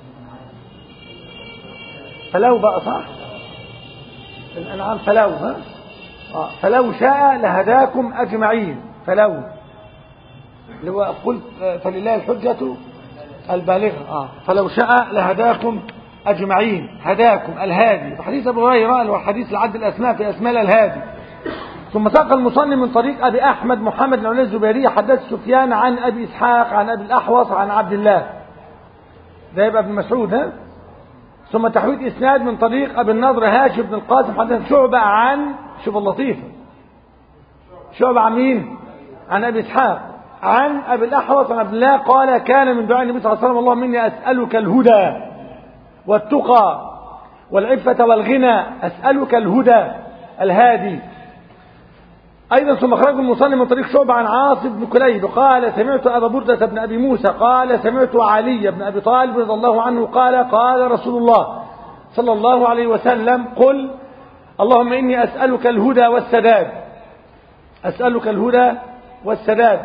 فلو بقى صح الأنعام فلو ها آه فلو شاء لهداكم أجمعين فلو اللي هو قلت آه، فلله الحجة البالغة آه فلو شاء لهداكم أجمعين هداكم الهادي فحديث أبو هريرة اللي هو حديث العد الأسماء في أسماء الهادي ثم ساق المصنف من طريق أبي أحمد محمد بن علي الزبيري حدث سفيان عن أبي إسحاق عن أبي الأحوص عن عبد الله ده يبقى ابن مسعود ها ثم تحويل إسناد من طريق أبي النضر هاشم بن القاسم حدث شعبة عن شوف اللطيفة شعبة عن مين؟ عن أبي إسحاق عن أبي الأحوص عن عبد الله قال كان من دعاء النبي صلى الله عليه وسلم اللهم إني أسألك الهدى والتقى والعفة والغنى أسألك الهدى الهادي أيضا ثم خرج المصلي من طريق شعبة عن عاصم بن كليب قال سمعت أبا بردة بن أبي موسى قال سمعت علي بن أبي طالب رضي الله عنه قال قال رسول الله صلى الله عليه وسلم قل اللهم إني أسألك الهدى والسداد أسألك الهدى والسداد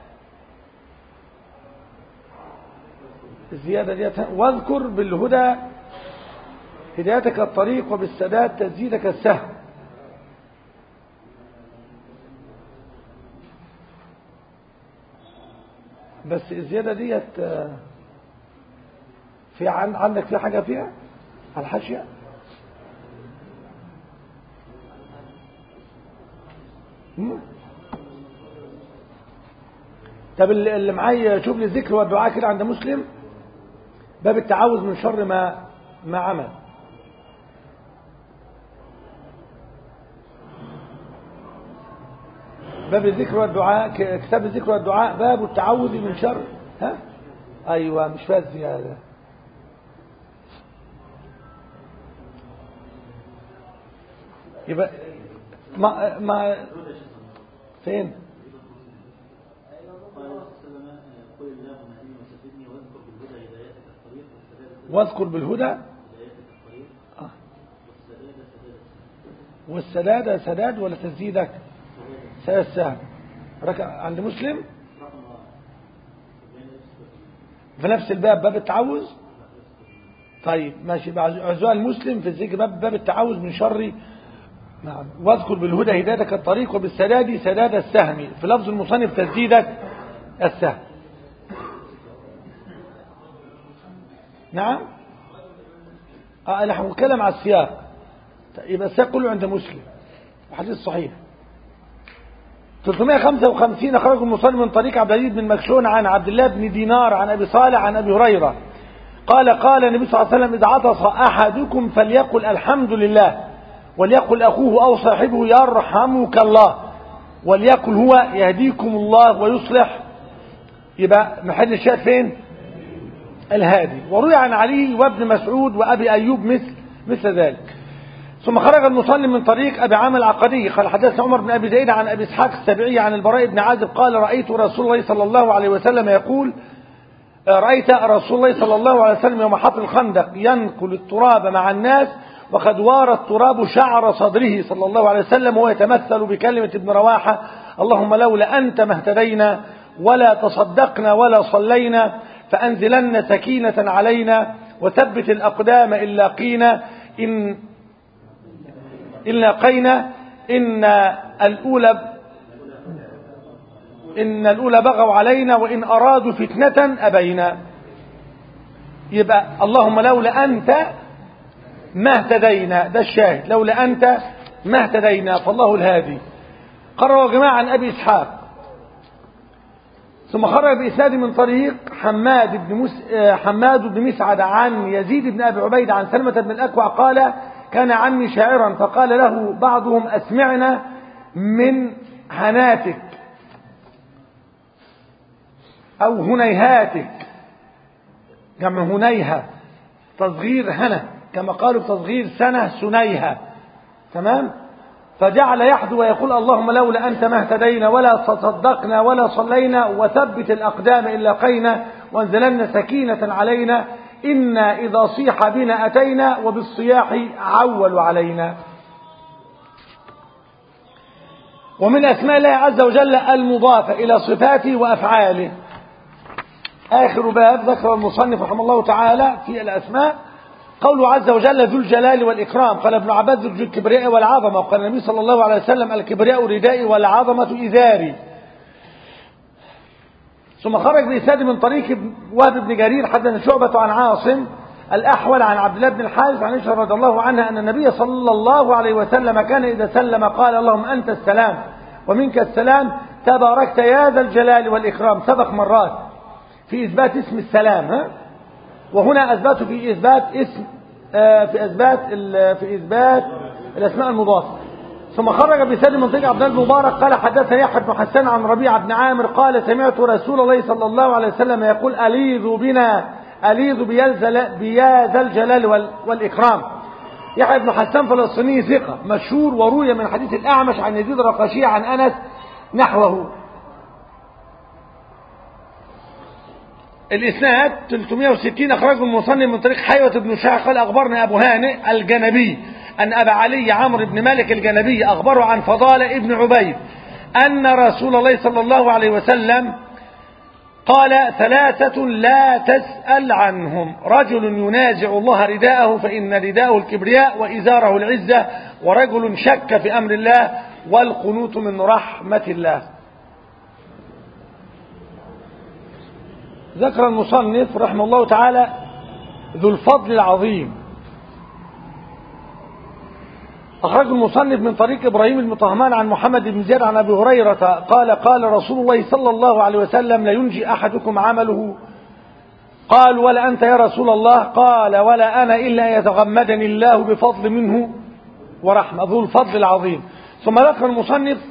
الزيادة دي واذكر بالهدى هدايتك الطريق وبالسداد تزيدك السهم بس الزيادة ديت آه، في عن عندك في حاجة فيها على الحاشية مم؟ طب اللي اللي معايا شوف لي الذكر والدعاء كده عند مسلم باب التعوذ من شر ما ما عمل باب الذكر والدعاء ك- كتاب الذكر والدعاء باب التعوذ من شر ها ايوه مش فاز هذا يبقى ما ما فين قال وسلم قل اللهم اهدني وسددني واذكر بالهدى هدايتك الطريق والسداد واذكر بالهدى هدايتك الطريق آه. والسداد سداد والسداد سداد ولا تسديدك سداد سهم ركع عند مسلم رقم واحد بين السداد. في نفس الباب باب التعوذ طيب ماشي عزوها المسلم في الذكر باب باب التعوذ من شر نعم واذكر بالهدى هدايتك الطريق وبالسداد سداد السهم في لفظ المصنف تسديدك السهم نعم اه نحن نتكلم على السياق يبقى السياق كله عند مسلم وحديث صحيح 355 أخرجه المصنف من طريق عبد العزيز بن مكشون عن عبد الله بن دينار عن أبي صالح عن أبي هريرة قال قال النبي صلى الله عليه وسلم إذا عطس أحدكم فليقل الحمد لله وليقل أخوه أو صاحبه يرحمك الله وليقل هو يهديكم الله ويصلح يبقى محل الشاهد فين الهادي وروي عن علي وابن مسعود وأبي أيوب مثل مثل ذلك ثم خرج المصلي من طريق أبي عامر العقدي قال حدثنا عمر بن أبي زيد عن أبي إسحاق السبعي عن البراء بن عازب قال رأيت رسول الله صلى الله عليه وسلم يقول رأيت رسول الله صلى الله عليه وسلم يوم حفر الخندق ينقل التراب مع الناس وقد وار التراب شعر صدره صلى الله عليه وسلم وهو يتمثل بكلمة ابن رواحة اللهم لولا أنت ما اهتدينا ولا تصدقنا ولا صلينا فأنزلن سكينة علينا وثبت الأقدام إن لاقينا إن إن لاقينا إن الأولى إن الأولى بغوا علينا وإن أرادوا فتنة أبينا يبقى اللهم لولا أنت ما اهتدينا ده الشاهد لولا أنت ما اهتدينا فالله الهادي قرروا جماعة عن أبي إسحاق ثم خرج بإسناد من طريق حماد بن مس... آه، حماد بن مسعد عن يزيد بن أبي عبيد عن سلمة بن الأكوع قال كان عمي شاعرا فقال له بعضهم أسمعنا من هناتك أو هنيهاتك جمع هنيها تصغير هنا كما قالوا بتصغير سنة سنيها تمام فجعل يحدو ويقول اللهم لولا أنت ما اهتدينا ولا تصدقنا ولا صلينا وثبت الأقدام إن لقينا وانزلن سكينة علينا إنا إذا صيح بنا أتينا وبالصياح عولوا علينا ومن أسماء الله عز وجل المضافة إلى صفاته وأفعاله آخر باب ذكر المصنف رحمه الله تعالى في الأسماء قوله عز وجل ذو الجلال والإكرام قال ابن عباس ذو الكبرياء والعظمة وقال النبي صلى الله عليه وسلم الكبرياء ردائي والعظمة إزاري ثم خرج بإسناد من طريق وهب بن جرير حدثنا شعبة عن عاصم الأحول عن عبد الله بن الحارث عن عائشة رضي الله عنها أن النبي صلى الله عليه وسلم كان إذا سلم قال اللهم أنت السلام ومنك السلام تباركت يا ذا الجلال والإكرام سبق مرات في إثبات اسم السلام ها؟ وهنا أثبته في إثبات اسم آه، في إثبات ال- في إثبات الأسماء المضافة ثم خرج بسند منطقة عبد الله المبارك قال حدثنا يحيى بن حسان عن ربيعة بن عامر قال سمعت رسول الله صلى الله عليه وسلم يقول أليذوا بنا أليذوا بيا الجل- بيا ذا الجلال وال- والإكرام يحيى بن حسان فلسطيني ثقة مشهور وروي من حديث الأعمش عن يزيد الرقاشي عن أنس نحوه الإسناد 360 أخرجه المصنف من طريق حيوة بن شاع قال أخبرنا أبو هانئ الجنبي أن أبا علي عمرو بن مالك الجنبي أخبره عن فضالة ابن عبيد أن رسول الله صلى الله عليه وسلم قال ثلاثة لا تسأل عنهم رجل ينازع الله رداءه فإن رداءه الكبرياء وإزاره العزة ورجل شك في أمر الله والقنوت من رحمة الله ذكر المصنف رحمه الله تعالى ذو الفضل العظيم أخرج المصنف من طريق إبراهيم المطهمان عن محمد بن زياد عن أبي هريرة قال قال رسول الله صلى الله عليه وسلم لا ينجي أحدكم عمله قال ولا أنت يا رسول الله قال ولا أنا إلا يتغمدني الله بفضل منه ورحمة ذو الفضل العظيم ثم ذكر المصنف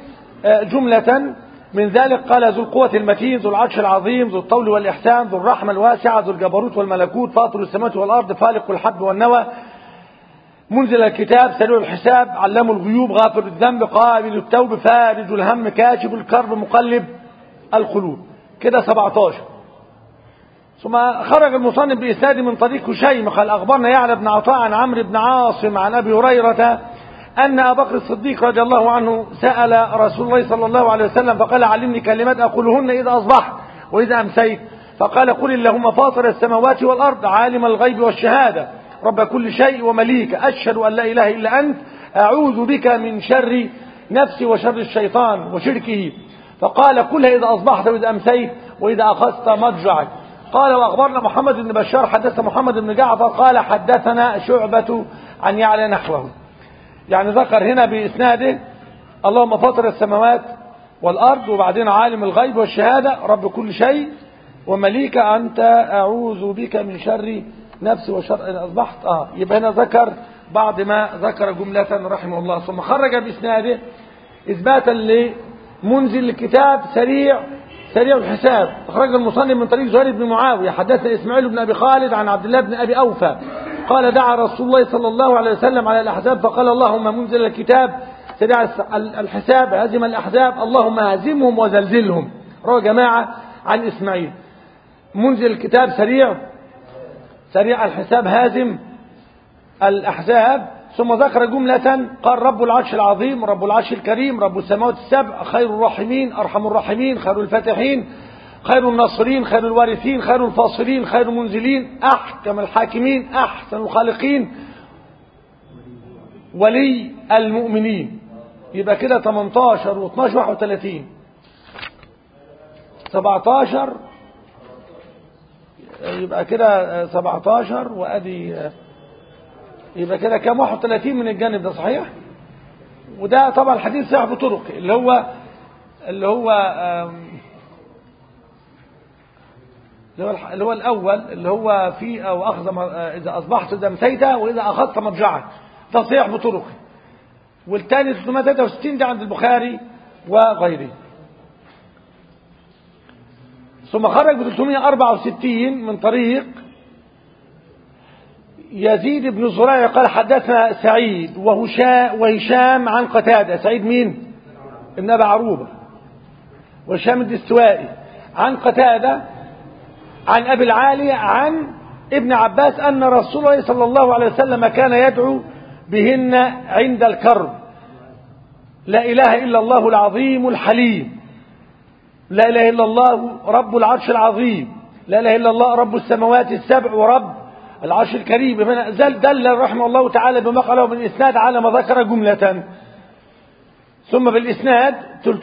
آه، جملة من ذلك قال ذو القوة المتين ذو العرش العظيم ذو الطول والإحسان ذو الرحمة الواسعة ذو الجبروت والملكوت فاطر السماوات والأرض فالق الحب والنوى منزل الكتاب سريع الحساب علام الغيوب غافر الذنب قابل التوب فارج الهم كاشف الكرب مقلب القلوب كده 17 ثم خرج المصنف بإسناد من طريق هشيم قال أخبرنا يعلى بن عطاء عن عمرو بن عاصم عن أبي هريرة أن أبا بكر الصديق رضي الله عنه سأل رسول الله صلى الله عليه وسلم فقال علمني كلمات أقولهن إذا أصبحت وإذا أمسيت فقال قل اللهم فاطر السماوات والأرض عالم الغيب والشهادة رب كل شيء ومليك أشهد أن لا إله إلا أنت أعوذ بك من شر نفسي وشر الشيطان وشركه فقال كلها إذا أصبحت وإذا أمسيت وإذا أخذت مضجعك قال وأخبرنا محمد بن بشار حدث محمد بن جعفر قال حدثنا شعبة عن يعلى نحوه يعني ذكر هنا بإسناده اللهم فاطر السماوات والأرض وبعدين عالم الغيب والشهادة رب كل شيء ومليك أنت أعوذ بك من شر نفسي وشر إن أصبحت آه يبقى هنا ذكر بعد ما ذكر جملة رحمه الله ثم خرج بإسناده إثباتا لمنزل الكتاب سريع سريع الحساب أخرج المصنف من طريق زهير بن معاوية حدثنا إسماعيل بن أبي خالد عن عبد الله بن أبي أوفى قال دعا رسول الله صلى الله عليه وسلم على الأحزاب فقال اللهم منزل الكتاب سريع الحساب هزم الأحزاب اللهم هزمهم وزلزلهم روى جماعة عن إسماعيل منزل الكتاب سريع سريع الحساب هازم الأحزاب ثم ذكر جملة قال رب العرش العظيم رب العرش الكريم رب السماوات السبع خير الراحمين أرحم الراحمين خير الفاتحين خير الناصرين خير الوارثين خير الفاصلين خير المنزلين أحكم الحاكمين أحسن الخالقين ولي المؤمنين يبقى كده 18 و12 31 17 يبقى كده 17 وادي يبقى كده كام 31 من الجانب ده صحيح وده طبعا الحديث صحيح بطرق اللي هو اللي هو اللي هو اللي هو الاول اللي هو في او اخذ اذا اصبحت اذا امسيت واذا اخذت مضجعك ده صحيح بطرق والثاني 363 ده عند البخاري وغيره ثم خرج ب 364 من طريق يزيد بن زريع قال حدثنا سعيد وهشام وهشام عن قتادة سعيد مين ابن أبي عروبة وهشام الدستوائي عن قتادة عن أبي العالي عن ابن عباس أن رسول الله صلى الله عليه وسلم كان يدعو بهن عند الكرب لا إله إلا الله العظيم الحليم لا إله إلا الله رب العرش العظيم لا إله إلا الله رب السماوات السبع ورب العرش الكريم دل, دل رحمه الله تعالى بما قاله من إسناد على ما ذكر جملة ثم بالإسناد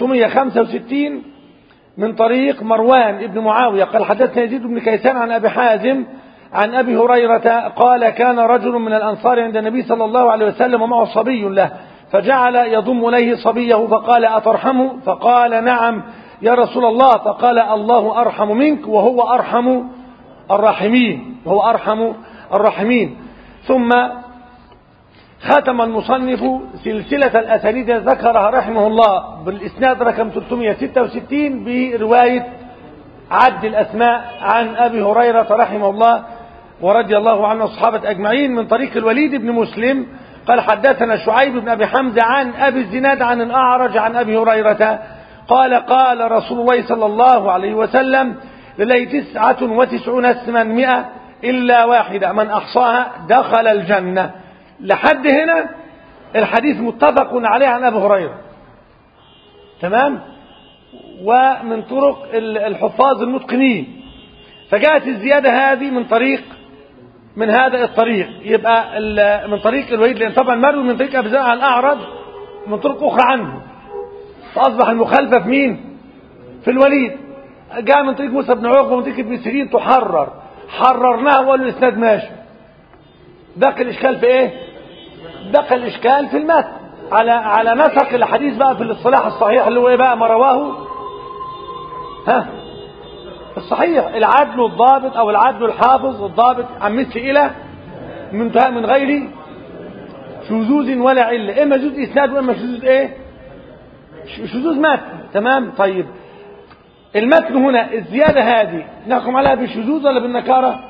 365 من طريق مروان ابن معاوية قال حدثنا يزيد بن كيسان عن أبي حازم عن أبي هريرة قال كان رجل من الأنصار عند النبي صلى الله عليه وسلم ومعه صبي له فجعل يضم إليه صبيه فقال أترحمه فقال نعم يا رسول الله فقال الله أرحم منك وهو أرحم الراحمين وهو أرحم الراحمين ثم ختم المصنف سلسلة الأسانيد ذكرها رحمه الله بالإسناد رقم 366 برواية عد الأسماء عن أبي هريرة رحمه الله ورضي الله عنه الصحابة أجمعين من طريق الوليد بن مسلم قال حدثنا شعيب بن أبي حمزة عن أبي الزناد عن الأعرج عن أبي هريرة قال قال رسول الله صلى الله عليه وسلم لله تسعة وتسعون اسما مئة إلا واحدة من أحصاها دخل الجنة لحد هنا الحديث متفق عليه عن أبي هريرة تمام ومن طرق الحفاظ المتقنين فجاءت الزيادة هذه من طريق من هذا الطريق يبقى من طريق الوليد لأن طبعا مروي من طريق أبي زرع الأعرج من طرق أخرى عنه فأصبح المخالفة في مين في الوليد جاء من طريق موسى بن عقبة ومن طريق ابن سيرين تحرر حررناه وقالوا الإسناد ماشي بقى الإشكال في إيه بقى الإشكال في المتن على على نسق الحديث بقى في الاصطلاح الصحيح اللي هو إيه بقى ما رواه ها الصحيح العدل الضابط أو العدل الحافظ الضابط عن مثل إلى منتهى من غير شذوذ ولا علة إما شذوذ إسناد وإما شذوذ إيه ش- شذوذ متن تمام طيب المتن هنا الزيادة هذه نحكم عليها بالشذوذ ولا بالنكارة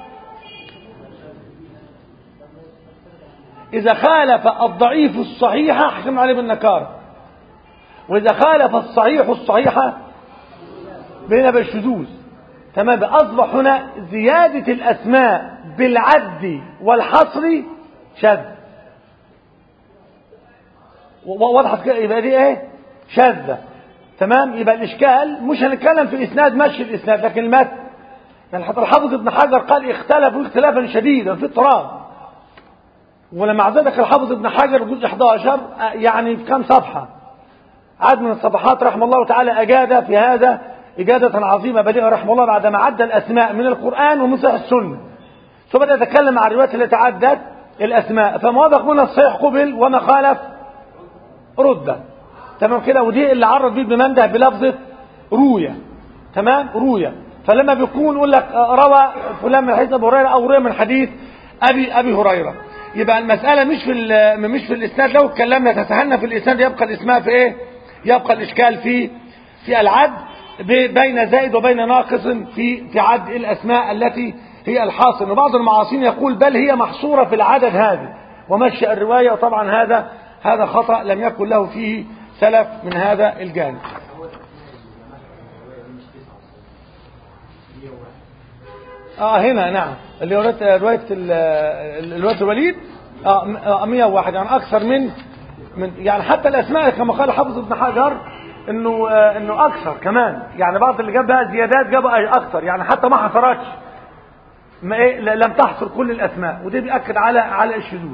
إذا خالف الضعيف الصحيح حكم عليه بالنكارة وإذا خالف الصحيح الصحيح بين بالشذوذ تمام أصبح هنا زيادة الأسماء بالعد والحصر شذ و- وضحت كده يبقى دي ايه شاذة تمام يبقى الإشكال مش هنتكلم في الإسناد مشي الإسناد لكن المتن يعني حتى الحافظ ابن حجر قال اختلفوا اختلافا شديدا في اضطراب ولما عزلك الحافظ ابن حجر جزء 11 آه، يعني في كام صفحة عدد من الصفحات رحمه الله تعالى أجاد في هذا إجادة عظيمة بديعة رحمه الله بعدما عد الأسماء من القرآن ومن صحيح السنة ثم بدأ يتكلم عن الروايات التي عدت الأسماء فما وافق منها الصحيح قبل وما خالف رد تمام كده ودي اللي عرض بيه ابن منده بلفظة روية تمام روية فلما بيكون يقول لك آه، روى فلان من حديث ابي هريره او روى من حديث ابي ابي هريره يبقى المساله مش في ال- مش في الاسناد لو اتكلمنا تسهلنا في الاسناد يبقى الاسماء في ايه يبقى الاشكال في في العد ب- بين زائد وبين ناقص في في عد الاسماء التي هي الحاصل وبعض المعاصرين يقول بل هي محصوره في العدد هذا ومشى الروايه وطبعا هذا هذا خطا لم يكن له فيه سلف من هذا الجانب اه هنا نعم اللي هو رواية رواية ال- رواية الوليد اه م- آه، 101 يعني اكثر من من يعني حتى الاسماء كما قال حافظ ابن حجر انه آه، انه اكثر كمان يعني بعض اللي جابها زيادات جابها اكثر يعني حتى ما حصرتش ما ايه ل- لم تحصر كل الاسماء وده بيأكد على على الشذوذ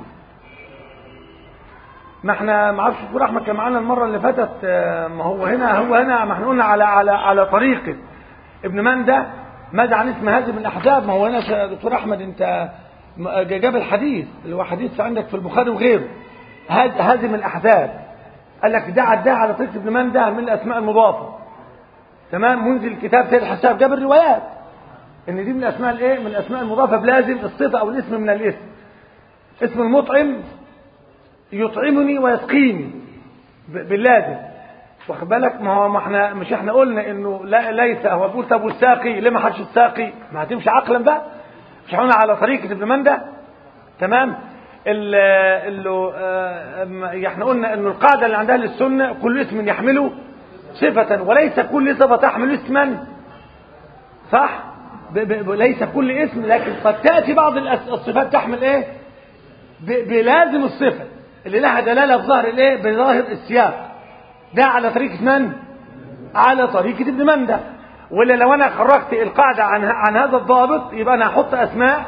ما احنا ما اعرفش دكتور احمد كان معانا المره اللي فاتت آه، ما هو هنا هو هنا ما احنا قلنا على على على طريقه ابن مندة ماذا عن اسم هازم الاحزاب ما هو هنا يا دكتور احمد انت م- جاب الحديث اللي هو حديث عندك في البخاري وغيره هاد- هازم الاحزاب قال لك ده عداه على طريقه ابن مندة من الاسماء المضافه تمام منزل كتاب سيد الحساب جاب الروايات ان دي من الاسماء الايه من الاسماء المضافه بلازم الصفه او الاسم من الاسم اسم المطعم يطعمني ويسقيني ب- باللازم واخد بالك ما هو ما احنا مش احنا قلنا انه لا ليس هو بيقول طب والساقي ليه ما حدش الساقي ما هتمشي عقلا بقى مش احنا قلنا على طريقه ابن منده تمام ال- اللي آه، أما احنا قلنا انه القاعده اللي عندها للسنه كل اسم يحمله صفه وليس كل صفه تحمل اسما صح ب ب ليس كل اسم لكن قد تاتي بعض الأس- الصفات تحمل ايه ب- بلازم الصفة اللي لها دلالة في ظهر الايه بظاهر السياق ده على طريقة من على طريقة ابن مندة ولا لو انا خرجت القاعدة عن عن هذا الضابط يبقى انا هحط اسماء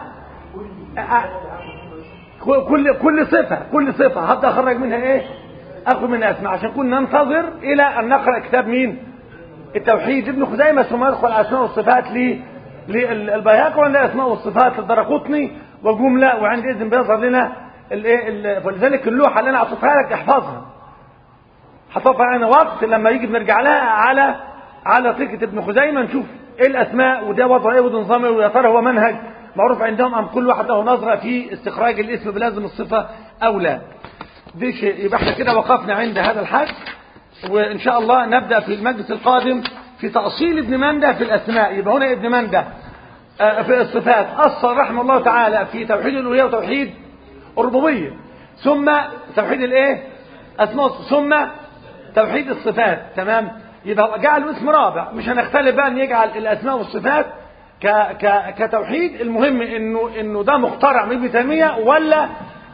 أ- كل كل صفة كل صفة هبدأ اخرج منها ايه اخذ منها اسماء عشان كنا ننتظر الى ان نقرأ كتاب مين التوحيد ابن خزيمة ثم يدخل اسماء والصفات لي للبيهقي ولا اسماء والصفات للدرقطني وجملة وعندئذ بيظهر لنا الايه ال- فلذلك اللوحة اللي انا اعطيتها لك احفظها هتقف علينا وقت لما يجي بنرجع لها على على طريقة ابن خزيمة نشوف ايه الاسماء وده وضع ايه وده نظام ايه ويا ترى هو منهج معروف عندهم ام كل واحد له نظرة في استخراج الاسم بلازم الصفة او لا دي شيء يبقى احنا كده وقفنا عند هذا الحد وان شاء الله نبدأ في المجلس القادم في تأصيل ابن مندة في الاسماء يبقى هنا ابن مندة آه، في الصفات أصل رحمه الله تعالى في توحيد الألوهية وتوحيد الربوبية ثم توحيد الايه اسماء ثم توحيد الصفات تمام يبقى جعل اسم رابع مش هنختلف بقى ان يجعل الاسماء والصفات ك ك كتوحيد المهم انه انه ده مخترع من ابن تيميه ولا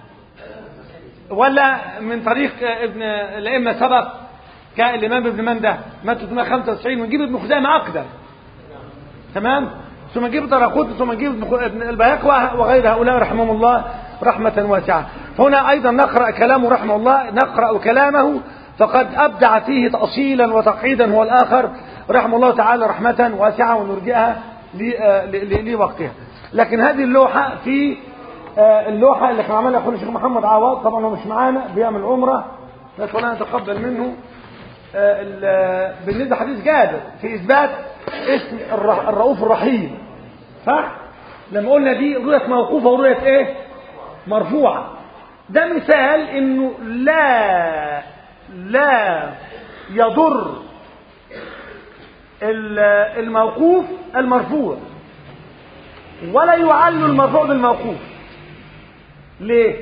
ولا من طريق ابن الائمه سبق كالامام ابن منده مات 395 ونجيب ابن خزيمه اقدم تمام ثم نجيب طرقوت ثم نجيب ابن خ- ابن البيهقي وغير هؤلاء رحمهم الله رحمة واسعة هنا أيضا نقرأ كلامه رحمه الله نقرأ كلامه فقد أبدع فيه تأصيلا وتقعيدا هو الآخر رحمه الله تعالى رحمة واسعة ونرجئها ل- آه، ل- ل- لوقتها لكن هذه اللوحة في آه، اللوحة اللي كان عملها أخونا الشيخ محمد عوض طبعا هو مش معانا بيعمل عمرة نسأل الله أن يتقبل منه آه، ال- بالنسبة حديث جابر في إثبات اسم الر- الرؤوف الرحيم صح؟ لما قلنا دي رؤية موقوفة ورؤية إيه؟ مرفوعة ده مثال إنه لا لا يضر ال- الموقوف المرفوع ولا يعل المرفوع بالموقوف ليه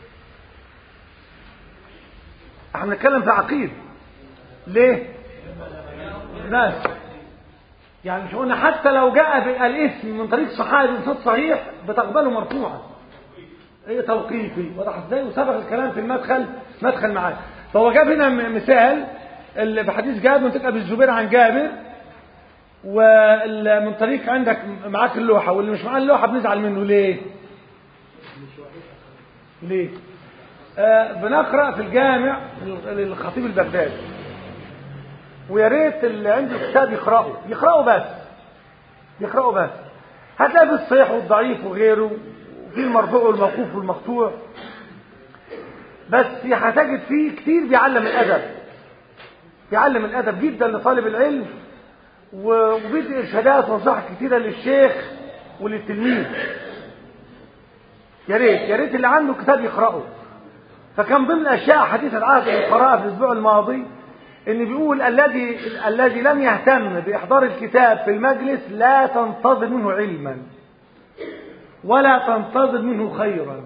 احنا بنتكلم في عقيد ليه ناس يعني مش قلنا حتى لو جاء في الاسم من طريق صحابي بصوت صحيح بتقبله مرفوعا ايه توقيفي واضح ازاي وسبق الكلام في المدخل مدخل معاه فهو جاب هنا م- مثال اللي بحديث جابر من طريق ابي الزبير عن جابر ومن طريق عندك معاك اللوحه واللي مش معاه اللوحه بنزعل منه ليه؟ ليه؟ آه بنقرا في الجامع للخطيب البغدادي ويا ريت اللي عنده كتاب يقراه يقراه بس يقراه بس هتلاقي في الصحيح والضعيف وغيره وفي المرفوع والموقوف والمقطوع بس هتجد فيه كتير بيعلم الادب بيعلم الادب جدا لطالب العلم و- وبيدي ارشادات ونصائح كتيره للشيخ وللتلميذ يا ريت يا ريت اللي عنده كتاب يقراه فكان ضمن اشياء حديث العهد اللي قراها في الاسبوع الماضي ان بيقول الذي الذي لم يهتم باحضار الكتاب في المجلس لا تنتظر منه علما ولا تنتظر منه خيرا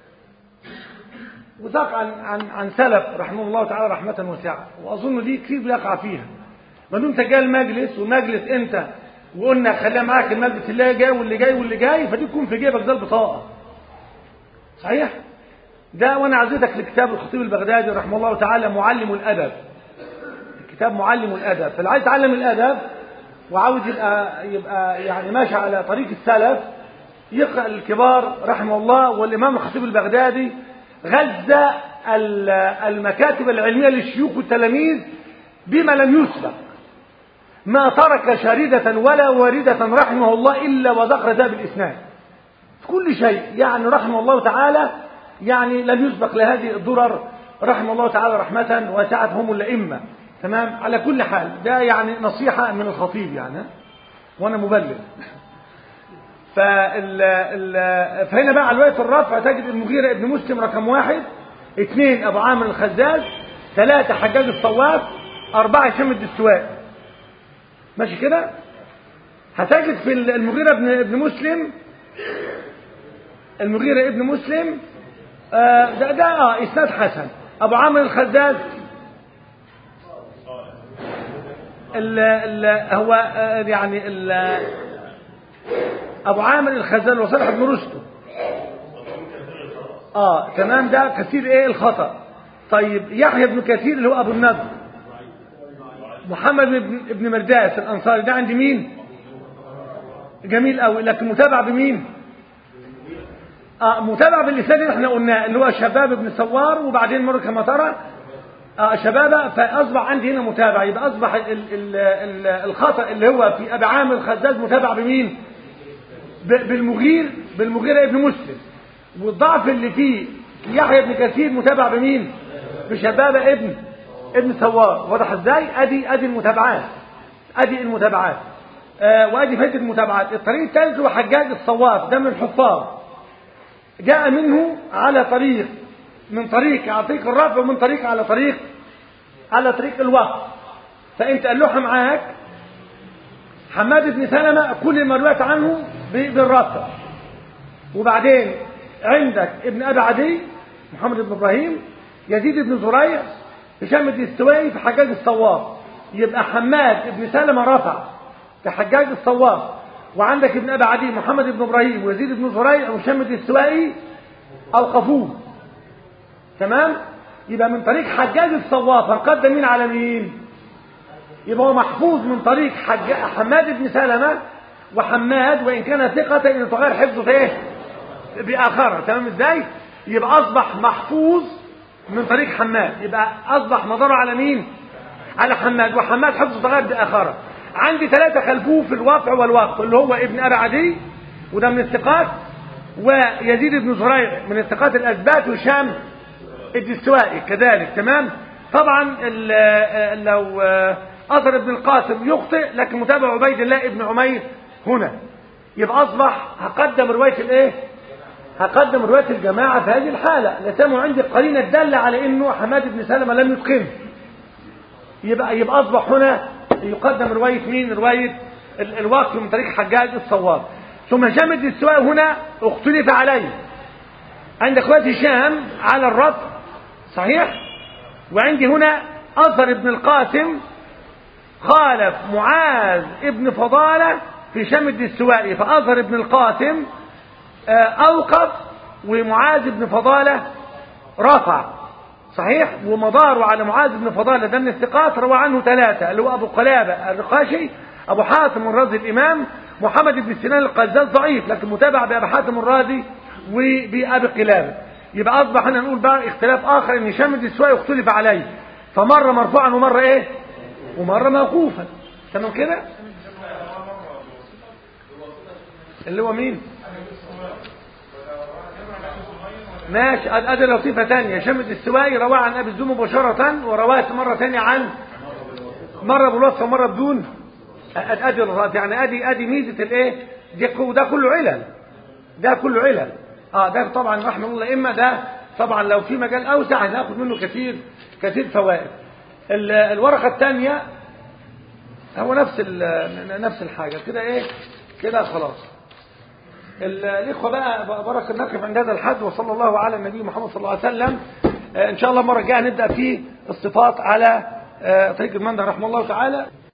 وذاك عن عن عن سلف رحمه الله تعالى رحمه واسعه واظن دي كتير بيقع فيها ما دمت جاي المجلس والمجلس انت وقلنا خليها معاك المجلس اللي جاي واللي جاي واللي جاي فدي تكون في جيبك زي البطاقه صحيح ده وانا عزيتك لكتاب الخطيب البغدادي رحمه الله تعالى معلم الادب كتاب معلم الادب فاللي عايز يتعلم الادب وعاوز يبقى يبقى يعني ماشي على طريق السلف يقرا الكبار رحمه الله والامام الخطيب البغدادي غذى ال- المكاتب العلميه للشيوخ والتلاميذ بما لم يسبق ما ترك شاردة ولا واردة رحمه الله إلا وذكر ذا بالإسناد في كل شيء يعني رحمه الله تعالى يعني لم يسبق لهذه الضرر رحمه الله تعالى رحمة واسعة هم الأئمة تمام على كل حال ده يعني نصيحة من الخطيب يعني ها؟ وأنا مبلغ فال ال فهنا بقى على رواية الرفع تجد المغيرة ابن مسلم رقم واحد اثنين أبو عامر الخزاز ثلاثة حجاج الصواف أربعة هشام الدستوائي ماشي كده هتجد في المغيرة ابن ابن مسلم المغيرة ابن مسلم آه ده ده اه اسناد حسن ابو عامر الخزاز ال ال هو آه يعني ال ابو عامر الخزاز وصالح بن رشد اه تمام ده كثير ايه الخطا طيب يحيى بن كثير اللي هو ابو النضر محمد بن ابن مرداس الانصاري ده عند مين جميل قوي لكن متابع بمين آه متابع باللسان اللي احنا قلناه اللي هو شباب بن سوار وبعدين مر كما ترى آه شبابه فاصبح عندي هنا متابع يبقى اصبح ال ال ال الخطا اللي هو في ابي عامر الخزاز متابع بمين ب- بالمغير بالمغير ابن مسلم والضعف اللي فيه يحيى بن كثير متابع بمين بشبابه ابن ابن سوار واضح ازاي ادي ادي المتابعات ادي المتابعات آه وادي فائده المتابعات الطريق الثالث هو حجاج الصواف ده من الحفاظ جاء منه على طريق من طريق على طريق الرفع ومن طريق على طريق على طريق الوقف فانت اللوحه معاك حماد بن سلمة كل المرويات عنه ب- بالرفع وبعدين عندك ابن ابي عدي محمد بن ابراهيم يزيد بن زريع هشام بن السوائي في حجاج الصواف يبقى حماد بن سلمة رفع في حجاج الصواف وعندك ابن ابي عدي محمد بن ابراهيم ويزيد بن زريع وهشام بن السوائي اوقفوه تمام يبقى من طريق حجاج الصواف هنقدم مين على مين يبقى هو محفوظ من طريق حج... حماد بن سلمة وحماد وإن كان ثقة إن تغير حفظه في إيه؟ بآخرة تمام إزاي؟ يبقى أصبح محفوظ من طريق حماد يبقى أصبح مداره على مين؟ على حماد وحماد حفظه تغير بآخرة عندي ثلاثة خلفوه في الوقع والوقف اللي هو ابن أبي عدي وده من الثقات ويزيد بن زريع من الثقات الأثبات وهشام الدستوائي كذلك تمام طبعا ال- آه، لو آه، أثر ابن القاسم يخطئ لكن متابع عبيد الله ابن عمير هنا يبقى أصبح هقدم رواية الإيه؟ هقدم رواية الجماعة في هذه الحالة لسموا عندي قرينة دالة على إنه حماد بن سلمة لم يتقنه يبقى يبقى اصبح هنا يقدم روايه مين روايه ال- الوقف من طريق حجاج الصواب ثم هشام بن السواء هنا اختلف عليه عند اخوات هشام على الرد صحيح وعندي هنا اثر ابن القاسم خالف معاذ ابن فضالة في شمد السوائي فأظهر ابن القاسم آه، أوقف ومعاذ بن فضالة رفع صحيح ومداره على معاذ بن فضالة ده من الثقات روى عنه ثلاثة اللي هو أبو قلابة الرقاشي أبو حاتم الرازي الإمام محمد بن سنان القزاز ضعيف لكن متابع بأبي حاتم الرازي وبأبي قلابة يبقى أصبح هنا نقول بقى اختلاف آخر إن شمد السوائي اختلف عليه فمرة مرفوعا ومرة إيه ومرة موقوفا تمام كده اللي هو مين ماشي أد- ادي لطيفه ثانيه شمد السوائي رواه عن ابي الزوم مباشره ورواه مره ثانيه عن مره بالوصف ومره بدون أد- ادي الرات يعني ادي ادي ميزه الايه دي كو- ده كله علل ده كله علل اه ده طبعا رحمه الله اما ده طبعا لو في مجال اوسع هناخد منه كثير كثير فوائد ال- الورقه الثانيه هو نفس ال- نفس الحاجه كده ايه كده خلاص ال- الإخوة بقى بارك نقف عند هذا الحد وصلى الله على النبي محمد صلى الله عليه وسلم آه، إن شاء الله المرة الجاية نبدأ في الصفات على آه، طريق المندى رحمه الله تعالى